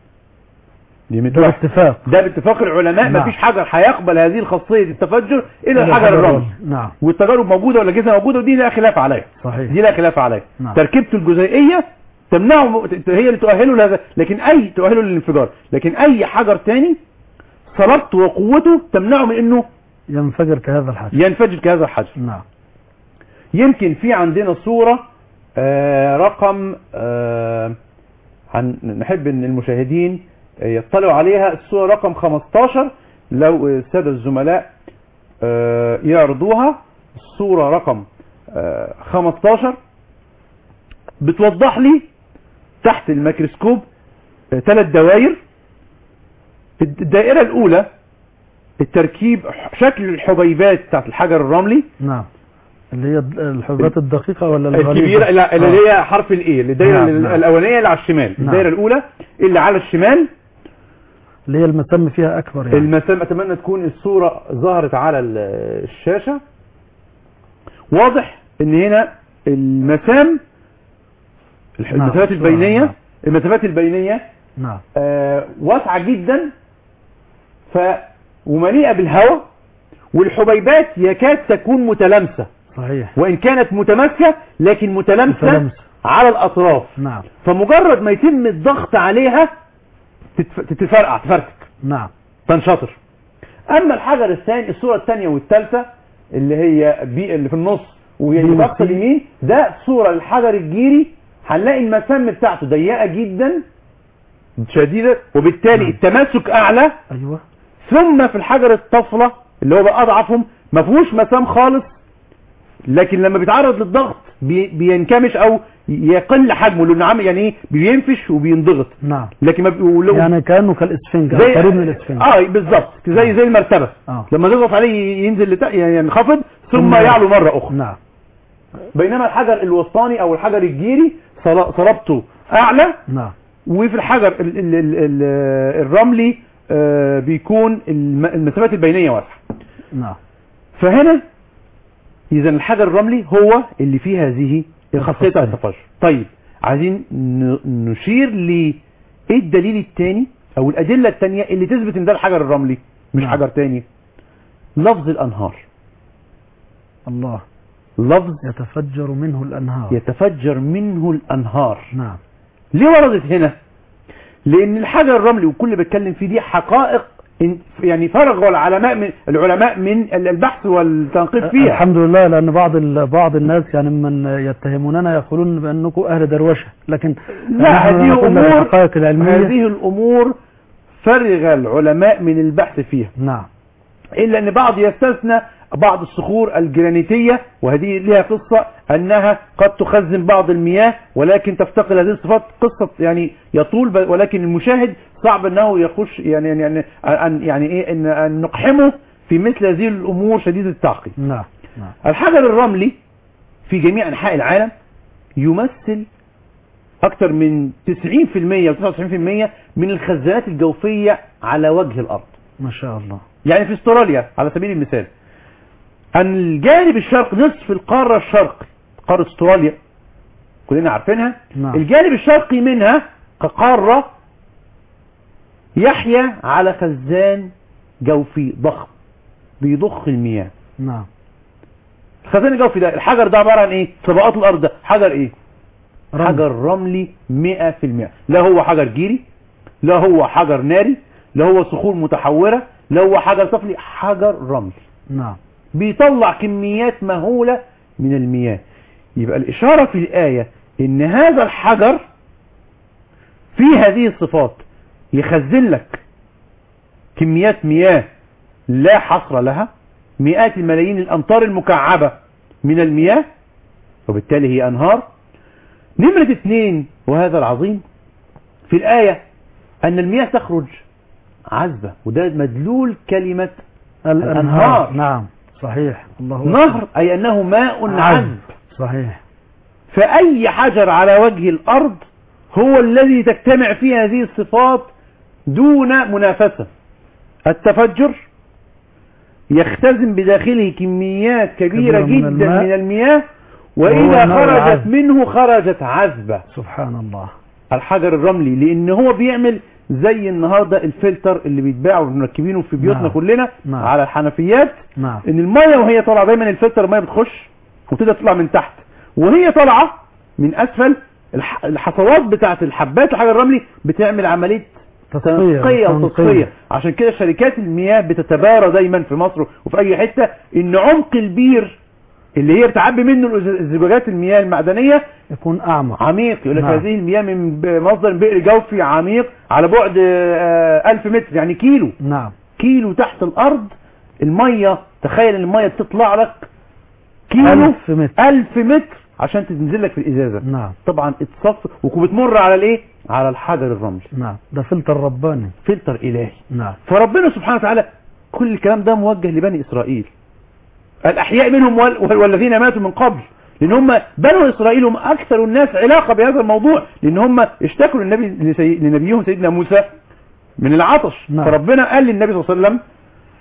دي من ده واحد. باتفاق ده باتفاق العلماء ما نعم. فيش حجر هيقبل هذه الخاصية التفجر الا الحجر الرملي نعم والتجارب موجودة والأجهزة موجودة ودي لا خلاف عليها صحيح دي لا خلاف عليها نعم. تركيبته الجزيئية تمنعه هي اللي تؤهله لهذا لكن أي تؤهله للانفجار لكن أي حجر تاني صلابته وقوته تمنعه من إنه ينفجر كهذا الحجر ينفجر كهذا الحجر نعم يمكن في عندنا صورة آه رقم آه هن- نحب ان المشاهدين آه، يطلعوا عليها الصورة رقم 15 لو السادة الزملاء آه يعرضوها الصورة رقم آه 15 بتوضح لي تحت الميكروسكوب ثلاث دوائر الدائرة الأولى التركيب شكل الحبيبات بتاعت الحجر الرملي نعم اللي هي الحبات الدقيقة ولا الغليظة الكبيرة لا اللي آه. هي حرف الايه الدايره نعم، ال- نعم. الاولانيه اللي على الشمال نعم. الدايره الاولى اللي على الشمال اللي هي المسام فيها أكبر يعني المسام اتمنى تكون الصوره ظهرت على ال- الشاشه واضح ان هنا المسام الح- نعم، المسافات الصورة، البينيه نعم. المسافات البينيه نعم آه واسعه جدا ف ومليئه بالهواء والحبيبات يكاد تكون متلامسه صحيح وان كانت متماسكه لكن متلامسه متلامسة. على الاطراف نعم فمجرد ما يتم الضغط عليها تتف- تتفرقع تفرتك نعم تنشطر اما الحجر الثاني الصوره الثانيه والثالثه اللي هي بي اللي في النص وهي اللي بي في اقصى وسي. اليمين ده صوره للحجر الجيري هنلاقي المسام بتاعته ضيقه جدا شديده وبالتالي نعم. التماسك اعلى أيوة ثم في الحجر الطفله اللي هو بقى اضعفهم ما فيهوش مسام خالص لكن لما بيتعرض للضغط بي بينكمش او يقل حجمه لانه عامل يعني ايه بينفش وبينضغط نعم لكن ما بي... يعني كأنه كالإسفنج أو قريب من الإسفنج اه بالظبط زي زي المرتبه آه. لما تضغط عليه ينزل لت... يعني ينخفض ثم ثم يعلو مره اخرى نعم بينما الحجر الوسطاني او الحجر الجيري صلا- صلابته اعلى نعم وفي الحجر ال ال ال ال الرملي آه بيكون الم- المسافات البينيه واسعه نعم فهنا اذا الحجر الرملي هو اللي فيه هذه الخاصيه بتاعت التفجر طيب عايزين ن- نشير ل ايه الدليل الثاني او الادله الثانيه اللي تثبت ان ده الحجر الرملي مش نعم. حجر تاني لفظ الانهار الله لفظ يتفجر منه الأنهار يتفجر منه الانهار نعم ليه وردت هنا لان الحجر الرملي وكل اللي بتكلم فيه دي حقائق إن- يعني فرغوا العلماء من العلماء من البحث والتنقيب فيها الحمد لله لأن بعض ال- بعض الناس يعني من يتهموننا يقولون بأنكم أهل دروشة لكن لا نحن هذه نقول امور الحقائق العلمية هذه الامور فرغ العلماء من البحث فيها نعم الا ان بعض يستثنى بعض الصخور الجرانيتية وهذه لها قصة انها قد تخزن بعض المياه ولكن تفتقد هذه الصفات قصة يعني يطول ب- ولكن المشاهد صعب انه يخش يعني يعني يعني, أن يعني ايه ان, أن نقحمه في مثل هذه الامور شديدة التعقيد نعم نعم الحجر الرملي في جميع انحاء العالم يمثل اكثر من 90% او 99% من الخزانات الجوفية على وجه الارض ما شاء الله يعني في استراليا على سبيل المثال ان الجانب الشرقي نصف القارة الشرقي قارة استراليا كلنا عارفينها نعم. الجانب الشرقي منها كقارة يحيا على خزان جوفي ضخم بيضخ المياه نعم الخزان الجوفي ده الحجر ده عبارة عن ايه طبقات الارض ده حجر ايه رمل. حجر رملي 100% لا هو حجر جيري لا هو حجر ناري لا هو صخور متحورة لا هو حجر صفلي حجر رملي نعم بيطلع كميات مهولة من المياه يبقى الإشارة في الآية إن هذا الحجر في هذه الصفات يخزن لك كميات مياه لا حصر لها مئات الملايين الأمطار المكعبة من المياه وبالتالي هي أنهار نمرة اثنين وهذا العظيم في الآية أن المياه تخرج عذبة وده مدلول كلمة الأنهار. الأنهار نعم صحيح الله أكبر. نهر أي أنه ماء عذب صحيح فأي حجر على وجه الأرض هو الذي تجتمع فيه هذه الصفات دون منافسة التفجر يختزن بداخله كميات كبيرة كبيرة من جدا الماء. من المياه وهو وإذا الماء خرجت العذب. منه خرجت عذبة سبحان الله الحجر الرملي لان هو بيعمل زي النهارده الفلتر اللي بيتباع ومركبينه في بيوتنا نعم. كلنا نعم. على الحنفيات نعم ان الميه وهي طالعه دايما الفلتر الميه بتخش وتبدا تطلع من تحت وهي طالعه من اسفل الح- الحصوات بتاعه الحبات الحجر الرملي بتعمل عمليه تصفية تنقية تنقية. وتصفية عشان كده شركات المياه بتتبارى دايما في مصر وفي اي حتة ان عمق البير اللي هي بتعبي منه الأز- الزجاجات المياه المعدنية يكون أعمق عميق يقول لك نعم. هذه المياه من ب- مصدر بئر جوفي عميق على بعد آه، ألف متر يعني كيلو نعم كيلو تحت الأرض المية تخيل ان المية تطلع لك كيلو ألف متر ألف متر عشان تنزل لك في الإزازة نعم طبعا اتصف وبتمر على الايه على الحجر الرملي نعم ده فلتر رباني فلتر إلهي نعم فربنا سبحانه وتعالى كل الكلام ده موجه لبني إسرائيل الأحياء منهم وال- والذين ماتوا من قبل لأن هم بنو إسرائيل هم أكثر الناس علاقة بهذا الموضوع لأن هم اشتكوا للنبي لسي- لنبيهم سيدنا موسى من العطش نعم. فربنا قال للنبي صلى الله عليه وسلم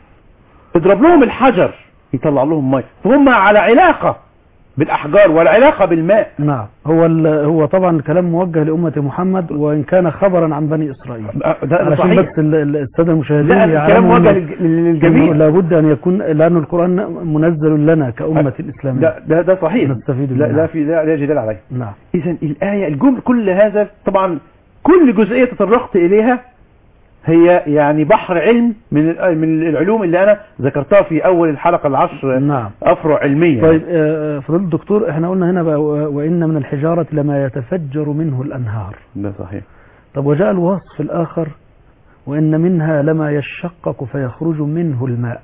اضرب لهم الحجر يطلع لهم ماء فهم على علاقة بالأحجار والعلاقة بالماء نعم هو ال- هو طبعا الكلام موجه لأمة محمد وإن كان خبرا عن بني إسرائيل ده ده علشان صحيح بس ال- ال- السادة المشاهدين لا الكلام يعلموا موجه إنه- للج- إنه للجميع لابد أن يكون لأن القرآن منزل لنا كأمة الإسلامية ده ده ده صحيح نستفيد لا منها. لا في لا لا جدال عليه نعم اذا الايه الجمله كل هذا طبعا كل جزئيه تطرقت اليها هي يعني بحر علم من ال- من العلوم اللي انا ذكرتها في اول الحلقه العشر نعم افرع علميه طيب آه، فضيلة الدكتور احنا قلنا هنا بقى و- وإن من الحجارة لما يتفجر منه الأنهار ده صحيح طب وجاء الوصف الآخر وإن منها لما يشقق فيخرج منه الماء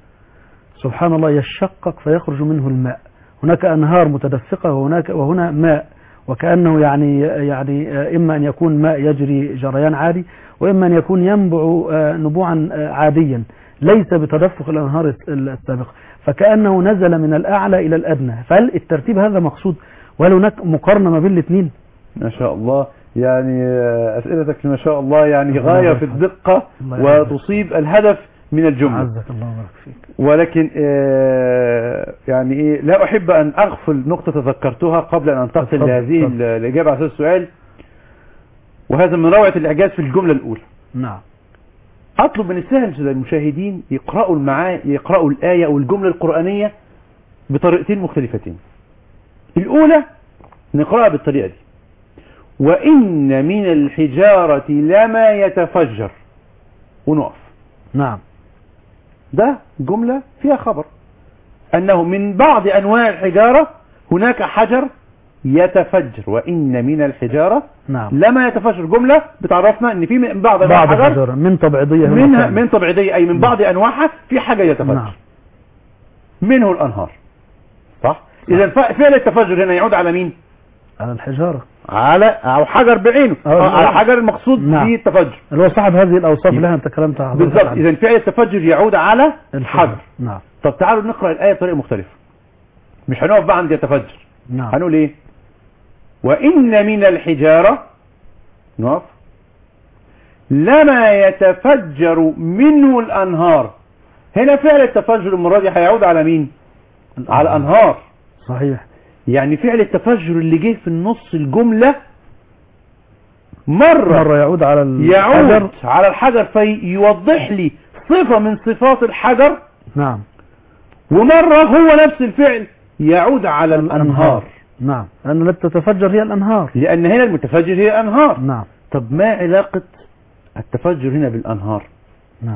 سبحان الله يشقق فيخرج منه الماء هناك أنهار متدفقة وهناك وهنا ماء وكأنه يعني يعني آه، إما أن يكون ماء يجري جريان عادي وإما أن يكون ينبع آه، نبوعا آه، عاديا ليس بتدفق الأنهار الس- السابقة فكأنه نزل من الأعلى إلى الأدنى فهل الترتيب هذا مقصود وهل هناك مقارنة ما بين الاثنين ما شاء الله يعني آه، اسئلتك ما شاء الله يعني الله غايه يبارك في فيك. الدقه الله يبارك فيك. وتصيب الهدف من الجملة عزك الله وبارك فيك ولكن آه، يعني ايه لا احب ان اغفل نقطة تذكرتها قبل ان انتقل اتفضل، لهذه اتفضل. ال- الاجابة على هذا السؤال وهذا من روعة الاعجاز في الجملة الاولى نعم اطلب من السهل المشاهدين يقرأوا المعاني يقرأوا الآية او الجملة القرآنية بطريقتين مختلفتين الاولى نقرأها بالطريقة دي وان من الحجارة لما يتفجر ونقف نعم ده جملة فيها خبر أنه من بعض أنواع الحجارة هناك حجر يتفجر وإن من الحجارة نعم لما يتفجر جملة بتعرفنا أن في من بعض أنواع بعض الحجر الحجارة من طبيعية منها من طبيعية أي من بعض أنواعها في حاجة يتفجر نعم منه الأنهار صح؟ إذا ف- فعل التفجر هنا يعود على مين؟ على الحجارة على أو حجر بعينه أو- آه، على حجر المقصود نعم. به التفجر اللي هو صاحب هذه الأوصاف اللي احنا تكلمت عنها بالضبط إذا فعل التفجر يعود على الحجر نعم طب تعالوا نقرأ الآية بطريقة مختلفة مش هنقف بقى عند يتفجر نعم هنقول ايه وإن من الحجارة نقف لما يتفجر منه الأنهار هنا فعل التفجر المرة دي هيعود على مين على الأنهار صحيح يعني فعل التفجر اللي جه في النص الجملة مرة, مرة يعود على الحجر يعود على الحجر فيوضح لي صفة من صفات الحجر نعم ومرة هو نفس الفعل يعود على الأنهار نعم لأن التي تتفجر هي الأنهار لأن هنا المتفجر هي الأنهار نعم طب ما علاقة التفجر هنا بالأنهار نعم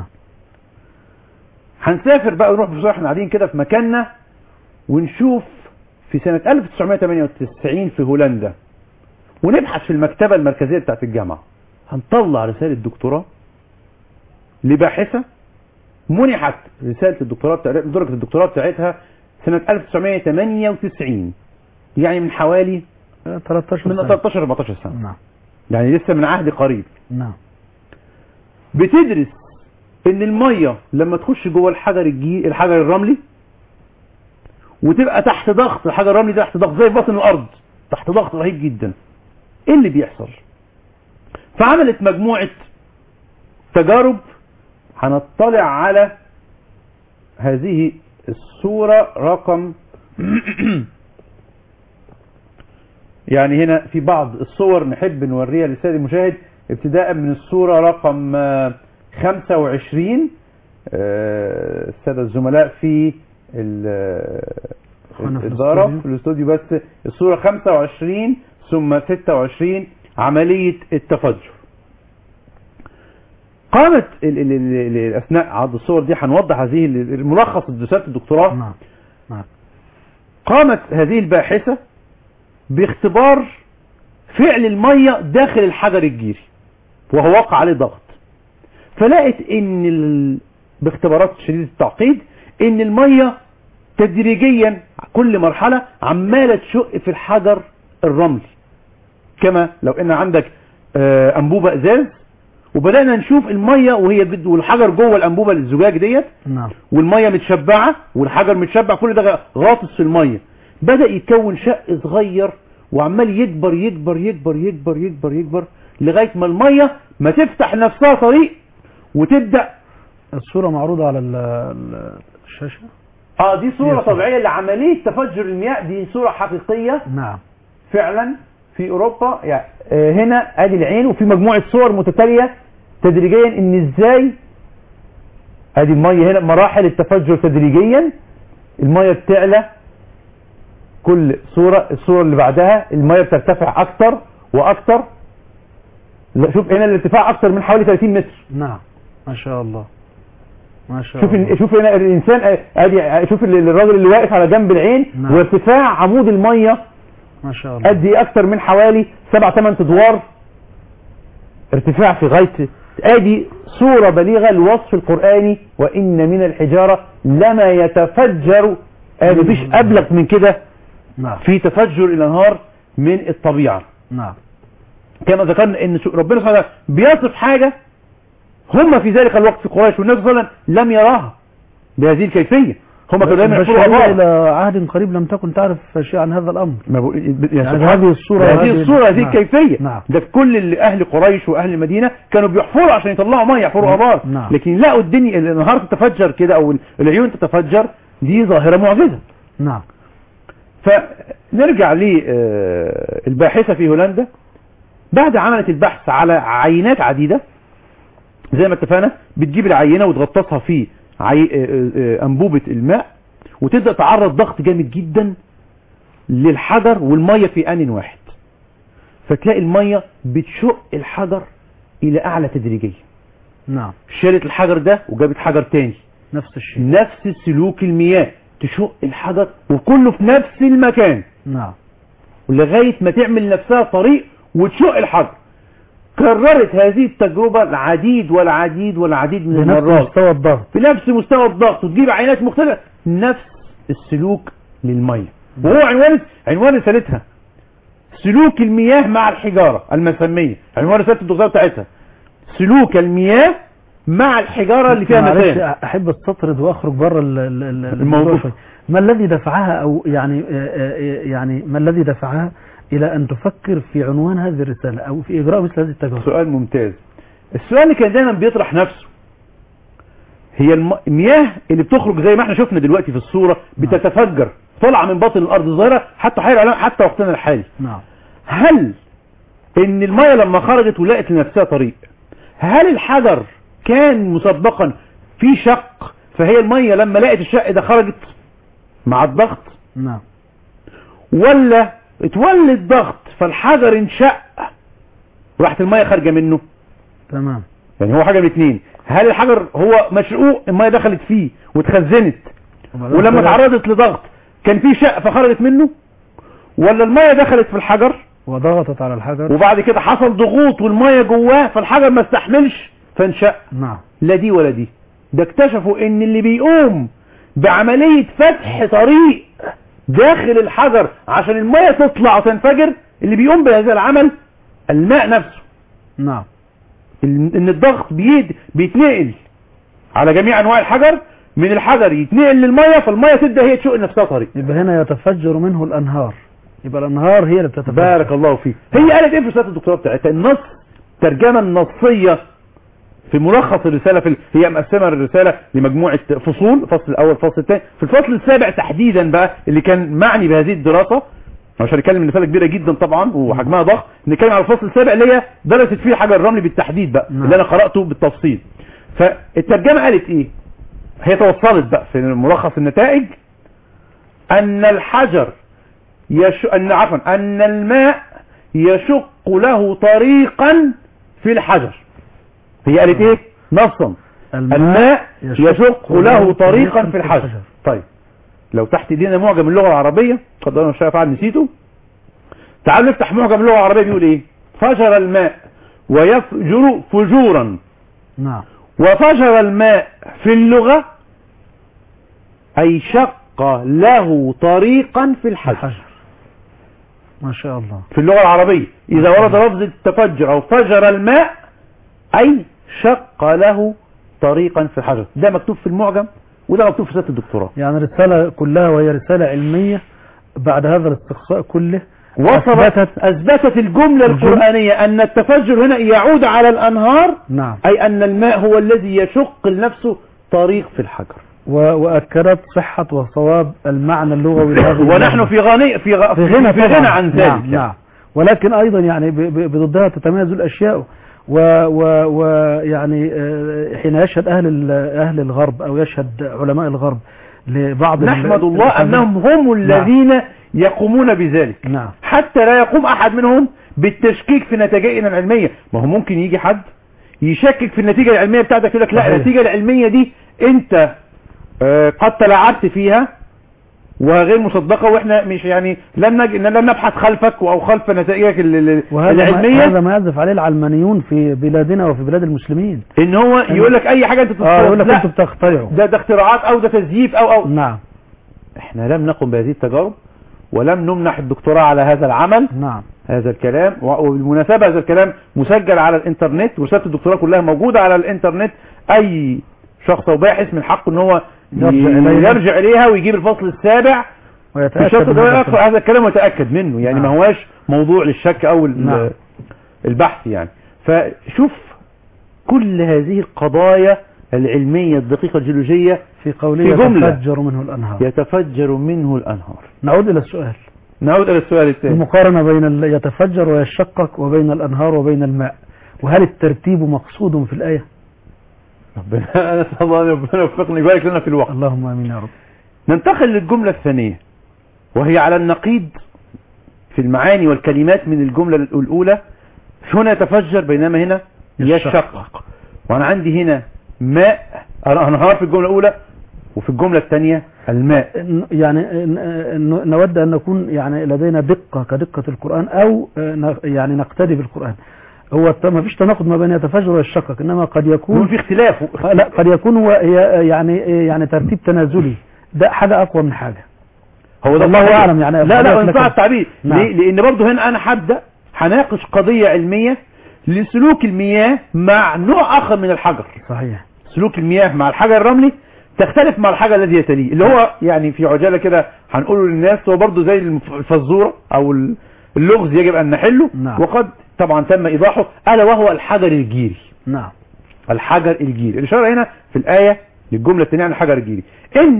هنسافر بقى ونروح بسرعة احنا قاعدين كده في مكاننا ونشوف في سنة 1998 في هولندا ونبحث في المكتبة المركزية بتاعت الجامعة هنطلع رسالة دكتوراه لباحثة منحت رسالة الدكتوراه بتاع درجة الدكتوراه بتاعتها سنة 1998 يعني من حوالي 13 من سنة 13 14 سنة نعم يعني لسه من عهد قريب نعم بتدرس ان المية لما تخش جوه الحجر الجي الحجر الرملي وتبقى تحت ضغط الحجر الرملي ده تحت ضغط زي بطن الارض تحت ضغط رهيب جدا ايه اللي بيحصل فعملت مجموعة تجارب هنطلع على هذه الصورة رقم يعني هنا في بعض الصور نحب نوريها للسيد المشاهد ابتداء من الصورة رقم آه، 25 آه، السادة الزملاء في ال- أخوانا في الإدارة الاستوديو. في الاستوديو بس الصورة 25 ثم 26 عملية التفجر قامت ال ال ال ال أثناء عرض الصور دي هنوضح هذه ال- الملخص دراسات الدكتوراه نعم نعم قامت هذه الباحثة باختبار فعل المية داخل الحجر الجيري وهو وقع عليه ضغط فلقت ان ال... باختبارات شديدة التعقيد ان المية تدريجيا كل مرحلة عمالة تشق في الحجر الرملي كما لو ان عندك آه، انبوبة ازاز وبدأنا نشوف المية وهي بد... والحجر جوه الانبوبة الزجاج ديت نعم والميه متشبعه والحجر متشبع كل ده غاطس في الميه بدا يتكون شق صغير وعمال يكبر يكبر يكبر يكبر يكبر يكبر لغايه ما الميه ما تفتح نفسها طريق وتبدا الصورة معروضة على ال- ال- الشاشة اه دي صوره يا سلام. طبيعيه لعمليه تفجر المياه دي صوره حقيقيه نعم فعلا في اوروبا يعني آه، هنا ادي العين وفي مجموعه صور متتاليه تدريجيا ان ازاي ادي الميه هنا مراحل التفجر تدريجيا الميه بتعلى كل صوره الصوره اللي بعدها الميه بترتفع اكتر واكتر لا، شوف هنا الارتفاع اكتر من حوالي 30 متر نعم ما شاء الله ما شاء شوف الله ال- شوف هنا الانسان آه، ادي شوف ال- الراجل اللي واقف على جنب العين نعم. وارتفاع عمود الميه ما شاء الله قد ايه اكتر من حوالي سبع ثمان ادوار ارتفاع في غاية ادي صورة بليغة للوصف القرآني وان من الحجارة لما يتفجر ادي مفيش ابلغ من كده نعم في تفجر الانهار من الطبيعة نعم كما ذكرنا ان شو- ربنا سبحانه وتعالى بيصف حاجة هم في ذلك الوقت في قريش والنبي صلى الله عليه وسلم لم يراها بهذه الكيفية هم كانوا دايما يحفروا البشرية ابار إلى عهد قريب لم تكن تعرف شيء عن هذا الأمر ما بقول- يا يعني سبحان- هذه الصورة هذه هذه- الصورة هذه نعم. الكيفية نعم. ده في كل اللي اهل قريش واهل المدينة كانوا بيحفروا عشان يطلعوا ميه يحفروا ابار نعم. لكن لقوا الدنيا الانهار تتفجر كده او العيون تتفجر دي ظاهرة معجزة نعم فنرجع للباحثة في هولندا بعد عملت البحث على عينات عديدة زي ما اتفقنا بتجيب العينة وتغطسها في عي... آه، آه، أنبوبة الماء وتبدأ تعرض ضغط جامد جدا للحجر والمية في آن واحد فتلاقي المية بتشق الحجر إلى أعلى تدريجيا نعم شالت الحجر ده وجابت حجر تاني نفس الشيء نفس سلوك المياه تشق الحجر وكله في نفس المكان نعم لغاية ما تعمل نفسها طريق وتشق الحجر كررت هذه التجربة العديد والعديد والعديد من بنفس المرات مستوى الضغط في نفس مستوى الضغط وتجيب عينات مختلفة نفس السلوك للمية وهو عنوان عنوان رسالتها سلوك المياه مع الحجارة المسمية عنوان رسالة الدكتوراه بتاعتها سلوك المياه مع الحجارة اللي فيها معلش مسام احب استطرد واخرج بره ال- ال- ال- الموضوع. شوي. ما الذي دفعها او يعني آه، آه، يعني ما الذي دفعها الى ان تفكر في عنوان هذه الرساله او في اجراء مثل هذه التجارب سؤال ممتاز السؤال اللي كان دايما بيطرح نفسه هي الم- المياه اللي بتخرج زي ما احنا شفنا دلوقتي في الصورة بتتفجر طالعه من باطن الارض ظاهرة حتى حي العلماء حتى وقتنا الحالي نعم هل ان المية لما خرجت ولقت لنفسها طريق هل الحجر كان مسبقا في شق فهي المية لما لقت الشق ده خرجت مع الضغط نعم ولا اتولد ضغط فالحجر انشق راحت المية خارجة منه تمام يعني هو حاجة من اتنين هل الحجر هو مشقوق المية دخلت فيه واتخزنت وبعدين ولما طلع تعرضت لضغط كان في شق فخرجت منه ولا المية دخلت في الحجر وضغطت على الحجر وبعد كده حصل ضغوط والمية جواه فالحجر ما استحملش فانشق نعم لا دي ولا دي ده اكتشفوا ان اللي بيقوم بعملية فتح طريق داخل الحجر عشان المية تطلع وتنفجر اللي بيقوم بهذا العمل الماء نفسه نعم ال- ان الضغط بيد بيتنقل على جميع انواع الحجر من الحجر يتنقل للمية فالمية تبدأ هي تشق نفسها طريق يبقى هنا يتفجر منه الانهار يبقى الانهار هي اللي بتتفجر بارك الله فيك هي قالت ايه في رسالة الدكتوراه بتاعتها النص ترجمة النصية في ملخص الرسالة في ال... هي مقسمة الرسالة لمجموعة فصول الفصل الأول الفصل الثاني في الفصل السابع تحديدا بقى اللي كان معني بهذه الدراسة عشان نتكلم ان رسالة كبيرة جدا طبعا وحجمها ضخم نتكلم على الفصل السابع اللي هي درست فيه حجر الرمل بالتحديد بقى نعم. اللي انا قرأته بالتفصيل فالترجمة قالت ايه هي توصلت بقى في ملخص النتائج ان الحجر يش... ان عفوا ان الماء يشق له طريقا في الحجر هي قالت ايه نصا الماء يشق له طريقا في الحجر طيب لو تحت ايدينا معجم اللغة العربية قد انا مش عارف عاد نسيته تعالوا نفتح معجم اللغة العربية بيقول ايه فجر الماء ويفجر فجورا نعم وفجر الماء في اللغة أي شق له طريقا في الحجر الحجر ما شاء الله في اللغة العربية إذا ورد لفظ التفجر أو فجر الماء أي شق له طريقا في الحجر ده مكتوب في المعجم وده مكتوب في رسالة الدكتوراه يعني رسالة كلها وهي رسالة علمية بعد هذا الاستقصاء كله وصلت أثبتت الجملة الجملة. القرآنية أن التفجر هنا يعود على الأنهار نعم أي أن الماء هو الذي يشق لنفسه طريق في الحجر و- وأكدت صحة وصواب المعنى اللغوي لهذه ونحن اللغة. في غني في غ... في غنى في طبعاً. غنى عن ذلك نعم, نعم ولكن أيضا يعني ب- ب- بضدها تتميز الأشياء ويعني و ويعني، آه، حين يشهد أهل ال- أهل الغرب أو يشهد علماء الغرب لبعض ال- نحمد الله الحاجات- أنهم هم الذين يقومون بذلك نعم حتى لا يقوم أحد منهم بالتشكيك في نتائجنا العلمية ما هو ممكن يجي حد يشكك في النتيجة العلمية بتاعتك يقول لك لا صحيح. النتيجة العلمية دي انت آه، قد تلاعبت فيها وغير مصدقة واحنا مش يعني لم نج... لم نبحث خلفك او خلف نتائجك ال- ال- وهذا ما العلمية هذا ما يعزف عليه العلمانيون في بلادنا وفي بلاد المسلمين ان هو يقول لك اي حاجة انت اه يقول لك لا انتوا بتخترعوا ده ده اختراعات او ده تزييف او او نعم احنا لم نقم بهذه التجارب ولم نمنح الدكتوراه على هذا العمل نعم هذا الكلام و- وبالمناسبة هذا الكلام مسجل على الانترنت ورسالة الدكتوراه كلها موجودة على الانترنت اي شخص او باحث من حقه ان هو يرجع إليها. يرجع اليها ويجيب الفصل السابع في ويتأكد الشرط من ده هذا يقرأ هذا الكلام ويتأكد منه يعني ما نعم. هواش موضوع للشك او ال- نعم. البحث يعني فشوف كل هذه القضايا العلمية الدقيقة الجيولوجية في قوله في جملة. يتفجر منه الأنهار يتفجر منه الأنهار نعود إلى السؤال نعود إلى السؤال الثاني المقارنة بين ال- يتفجر ويشقق وبين الأنهار وبين الماء وهل الترتيب مقصود في الآية ربنا أنا أسأل الله أن ربنا يوفقني ويبارك لنا في الوقت اللهم آمين يا رب ننتقل للجملة الثانية وهي على النقيض في المعاني والكلمات من الجملة الأولى هنا يتفجر بينما هنا يشقق. يشقق وأنا عندي هنا ماء أنهار في الجملة الأولى وفي الجملة الثانية الماء ن- يعني ن- ن- نود أن نكون يعني لدينا دقة كدقة القرآن أو آه، ن- يعني نقتدي بالقرآن هو الت- ما فيش تناقض ما بين يتفجر ويشقق إنما قد يكون يكون في اختلاف آه، لا قد يكون هو هي- يعني يعني ترتيب تنازلي ده حاجة أقوى من حاجة هو ده الله الصحيح. أعلم يعني لا لا لكن- ينفع التعبير نعم. ليه؟ لأن برضه هنا أنا هبدأ هناقش قضية علمية لسلوك المياه مع نوع آخر من الحجر صحيح سلوك المياه مع الحجر الرملي تختلف مع الحجر الذي يتليه اللي هو يعني في عجالة كده هنقوله للناس هو برضه زي الف- الفزورة او ال- اللغز يجب ان نحله نعم. وقد طبعا تم ايضاحه الا وهو الحجر الجيري نعم الحجر الجيري الاشارة هنا في الآية للجملة الثانية عن الحجر الجيري ان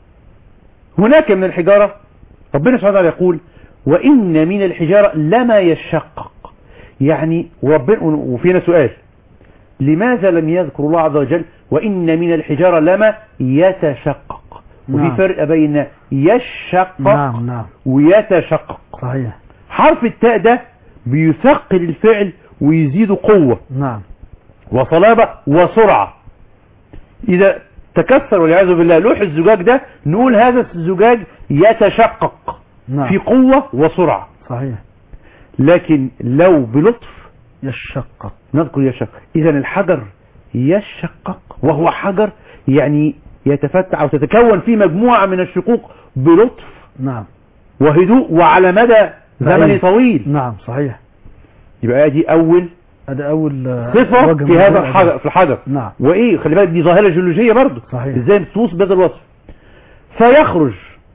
هناك من الحجارة ربنا سبحانه وتعالى يقول وإن من الحجارة لما يشقق يعني وربنا وفينا سؤال لماذا لم يذكر الله عز وجل وإن من الحجارة لما يتشقق وفي نعم. فرق بين يشقق نعم نعم ويتشقق صحيح حرف التاء ده بيثقل الفعل ويزيد قوة نعم وصلابة وسرعة إذا تكسر والعياذ بالله لوح الزجاج ده نقول هذا الزجاج يتشقق نعم في قوة وسرعة صحيح لكن لو بلطف يشقق نذكر يشقق إذا الحجر يشقق وهو حجر يعني يتفتح أو تتكون فيه مجموعة من الشقوق بلطف نعم وهدوء وعلى مدى زمني بعيد. طويل نعم صحيح يبقى دي أول هذا أول آه، صفة وجه في من هذا الأداء. الحجر في الحجر نعم وايه خلي بالك دي ظاهره جيولوجيه برضه صحيح. ازاي بتوصف بهذا الوصف فيخرج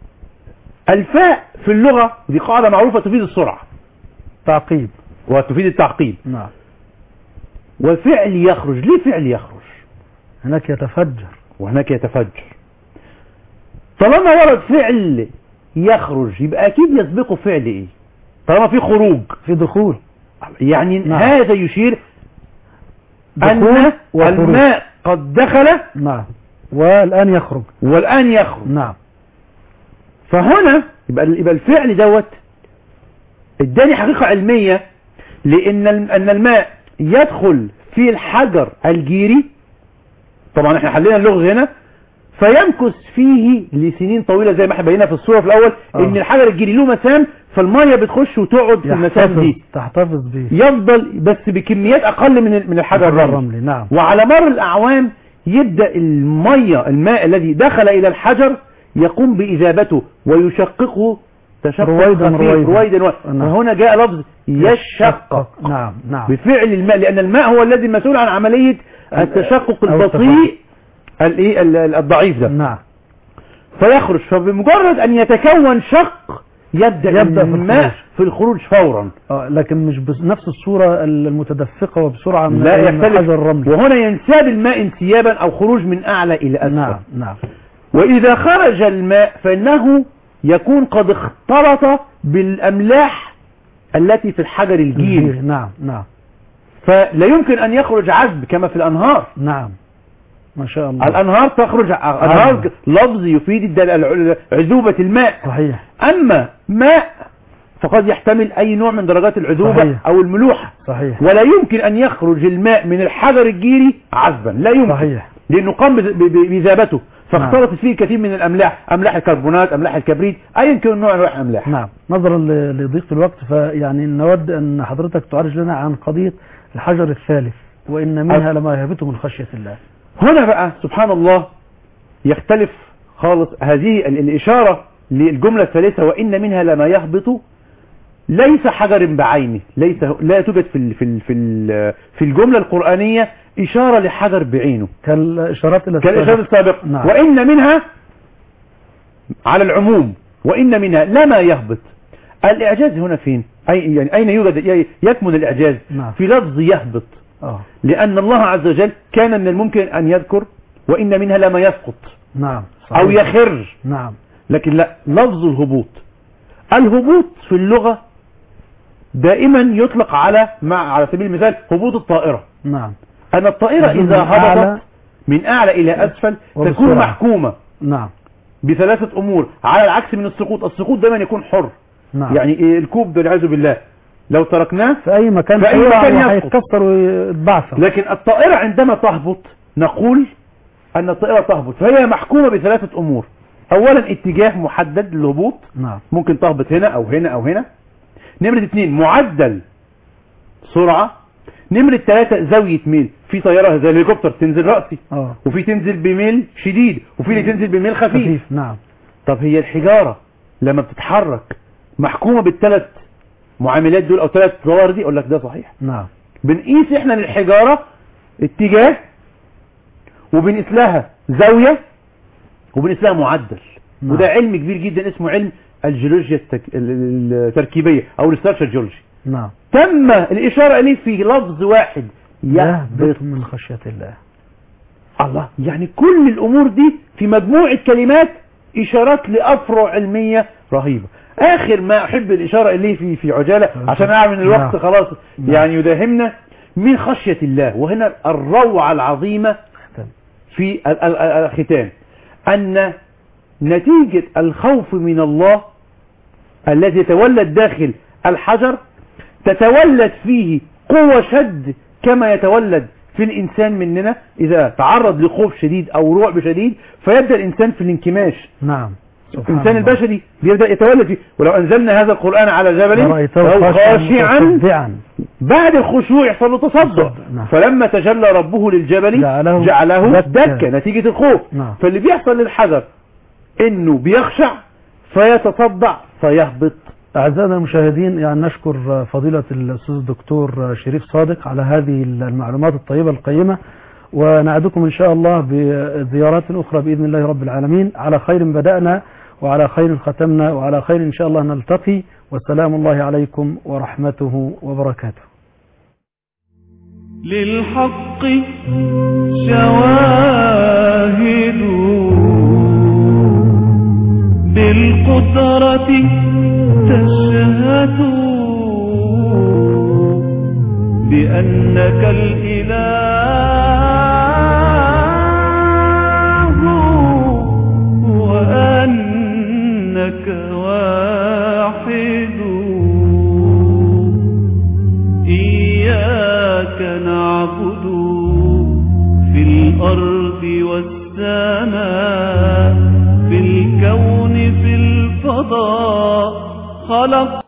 الفاء في اللغه دي قاعده معروفه تفيد السرعه تعقيب وتفيد التعقيب نعم والفعل يخرج ليه فعل يخرج هناك يتفجر وهناك يتفجر طالما ورد فعل يخرج يبقى اكيد يسبقه فعل ايه طالما في خروج في دخول يعني نعم. هذا يشير ان دخول وخروج. الماء قد دخل نعم والآن يخرج والان يخرج نعم فهنا يبقى يبقى الفعل دوت اداني حقيقة علمية لان الم- ان الماء يدخل في الحجر الجيري طبعا احنا حلينا اللغز هنا فيمكث فيه لسنين طويلة زي ما احنا بينا في الصورة في الاول آه. ان الحجر الجيري له مسام فالمية بتخش وتقعد في المسام يحتفظ دي تحتفظ به يفضل بس بكميات اقل من ال- من الحجر الرملي الرملي نعم وعلى مر الأعوام يبدأ المية الماء الذي دخل إلى الحجر يقوم بإذابته ويشققه تشقق رويدا خفيف رويدا. رويدا و- نعم. وهنا جاء لفظ يشقق نعم نعم بفعل الماء لأن الماء هو الذي مسؤول عن عملية التشقق أو البطيء الإيه؟ ال- ال- الضعيف ده نعم فيخرج فبمجرد أن يتكون شق يبدأ, يبدأ في الماء الخروج. في الخروج فورا آه، لكن مش بنفس الصورة المتدفقة وبسرعة من لا من يختلف الحجر الرملي وهنا ينساب الماء انسيابا أو خروج من أعلى إلى أسفل نعم نعم وإذا خرج الماء فإنه يكون قد اختلط بالأملاح التي في الحجر الجيري نعم نعم فلا يمكن أن يخرج عذب كما في الأنهار نعم ما شاء الله الأنهار تخرج أنهار لفظ يفيد الدل- الع- عذوبة الماء صحيح أما ماء فقد يحتمل أي نوع من درجات العذوبة صحيح. أو الملوحة صحيح ولا يمكن أن يخرج الماء من الحجر الجيري عذبا لا يمكن صحيح لأنه قام بذ- ب- ب- بإذابته فاختلطت فيه كثير من الأملاح أملاح الكربونات أملاح الكبريت أيا كان نوع أنواع الأملاح نعم نظرا ل- لضيق الوقت فيعني نود أن حضرتك تعرج لنا عن قضية الحجر الثالث وإن منها لما يهبط من خشية الله هنا بقى سبحان الله يختلف خالص هذه ال- الإشارة للجملة الثالثة وإن منها لما يهبط ليس حجر بعينه ليس لا توجد في ال- في ال- في ال- في الجملة القرآنية إشارة لحجر بعينه كالإشارات اللي كالإشارة السابقة نعم. وإن منها على العموم وإن منها لما يهبط الإعجاز هنا فين أي يعني أين يوجد يكمن الإعجاز نعم. في لفظ يهبط آه. لأن الله عز وجل كان من الممكن أن يذكر وإن منها لما يسقط نعم أو صحيح. يخر نعم لكن لا لفظ الهبوط الهبوط في اللغة دائما يطلق على مع على سبيل المثال هبوط الطائرة نعم أن الطائرة من إذا أعلى هبطت من أعلى إلى أسفل تكون وبسرعة. محكومة نعم بثلاثة أمور على العكس من السقوط السقوط دائما يكون حر نعم يعني إيه الكوب ده والعياذ بالله لو تركناه في أي مكان في أي هيقع مكان يسقط. وهيتكسر ويتبعثر لكن الطائرة عندما تهبط نقول أن الطائرة تهبط فهي محكومة بثلاثة أمور أولا اتجاه محدد للهبوط نعم ممكن تهبط هنا أو هنا أو هنا نمرة اثنين معدل سرعة نمرة ثلاثة زاوية ميل في طيارة زي الهليكوبتر تنزل رأسي اه وفي تنزل بميل شديد وفي اللي تنزل بميل خفيف خفيف نعم طب هي الحجارة لما بتتحرك محكومة بالثلاث معاملات دول او ثلاث ظواهر دي اقول لك ده صحيح نعم بنقيس احنا للحجارة اتجاه وبنقيس لها زاوية وبنقيس لها معدل نعم. وده علم كبير جدا اسمه علم الجيولوجيا التك... ال- التركيبية او الستراكشر جيولوجي نعم تم الاشارة اليه في لفظ واحد يهبط يهبط من خشية الله الله يعني كل الامور دي في مجموعة كلمات اشارات لافرع علمية رهيبة اخر ما احب الاشارة اليه في في عجالة عشان اعمل ان الوقت نعم. خلاص نعم. يعني يداهمنا من خشية الله وهنا الروعة العظيمة في ال- ال- ال- الختام ان نتيجة الخوف من الله الذي يتولد داخل الحجر تتولد فيه قوة شد كما يتولد في الإنسان مننا إذا تعرض لخوف شديد أو رعب شديد فيبدأ الإنسان في الانكماش نعم سبحان الإنسان الله. البشري بيبدأ يتولد فيه ولو أنزلنا هذا القرآن على جبل ورأيته فهو خاشعا متصدعا بعد الخشوع يحصل له تصدع نعم. فلما تجلى ربه للجبل جعله جعله دكا. دكا نتيجة الخوف نعم. فاللي بيحصل للحجر انه بيخشع فيتصدع فيهبط أعزائنا المشاهدين يعني نشكر فضيلة الأستاذ الدكتور شريف صادق على هذه المعلومات الطيبة القيمة ونعدكم إن شاء الله بزيارات أخرى بإذن الله رب العالمين على خير بدأنا وعلى خير ختمنا وعلى خير إن شاء الله نلتقي والسلام الله عليكم ورحمته وبركاته للحق شواهد بالقدرة تشهد بأنك الإله وأنك واحد إياك نعبد في الأرض والسماء في الكون في الفضاء خلق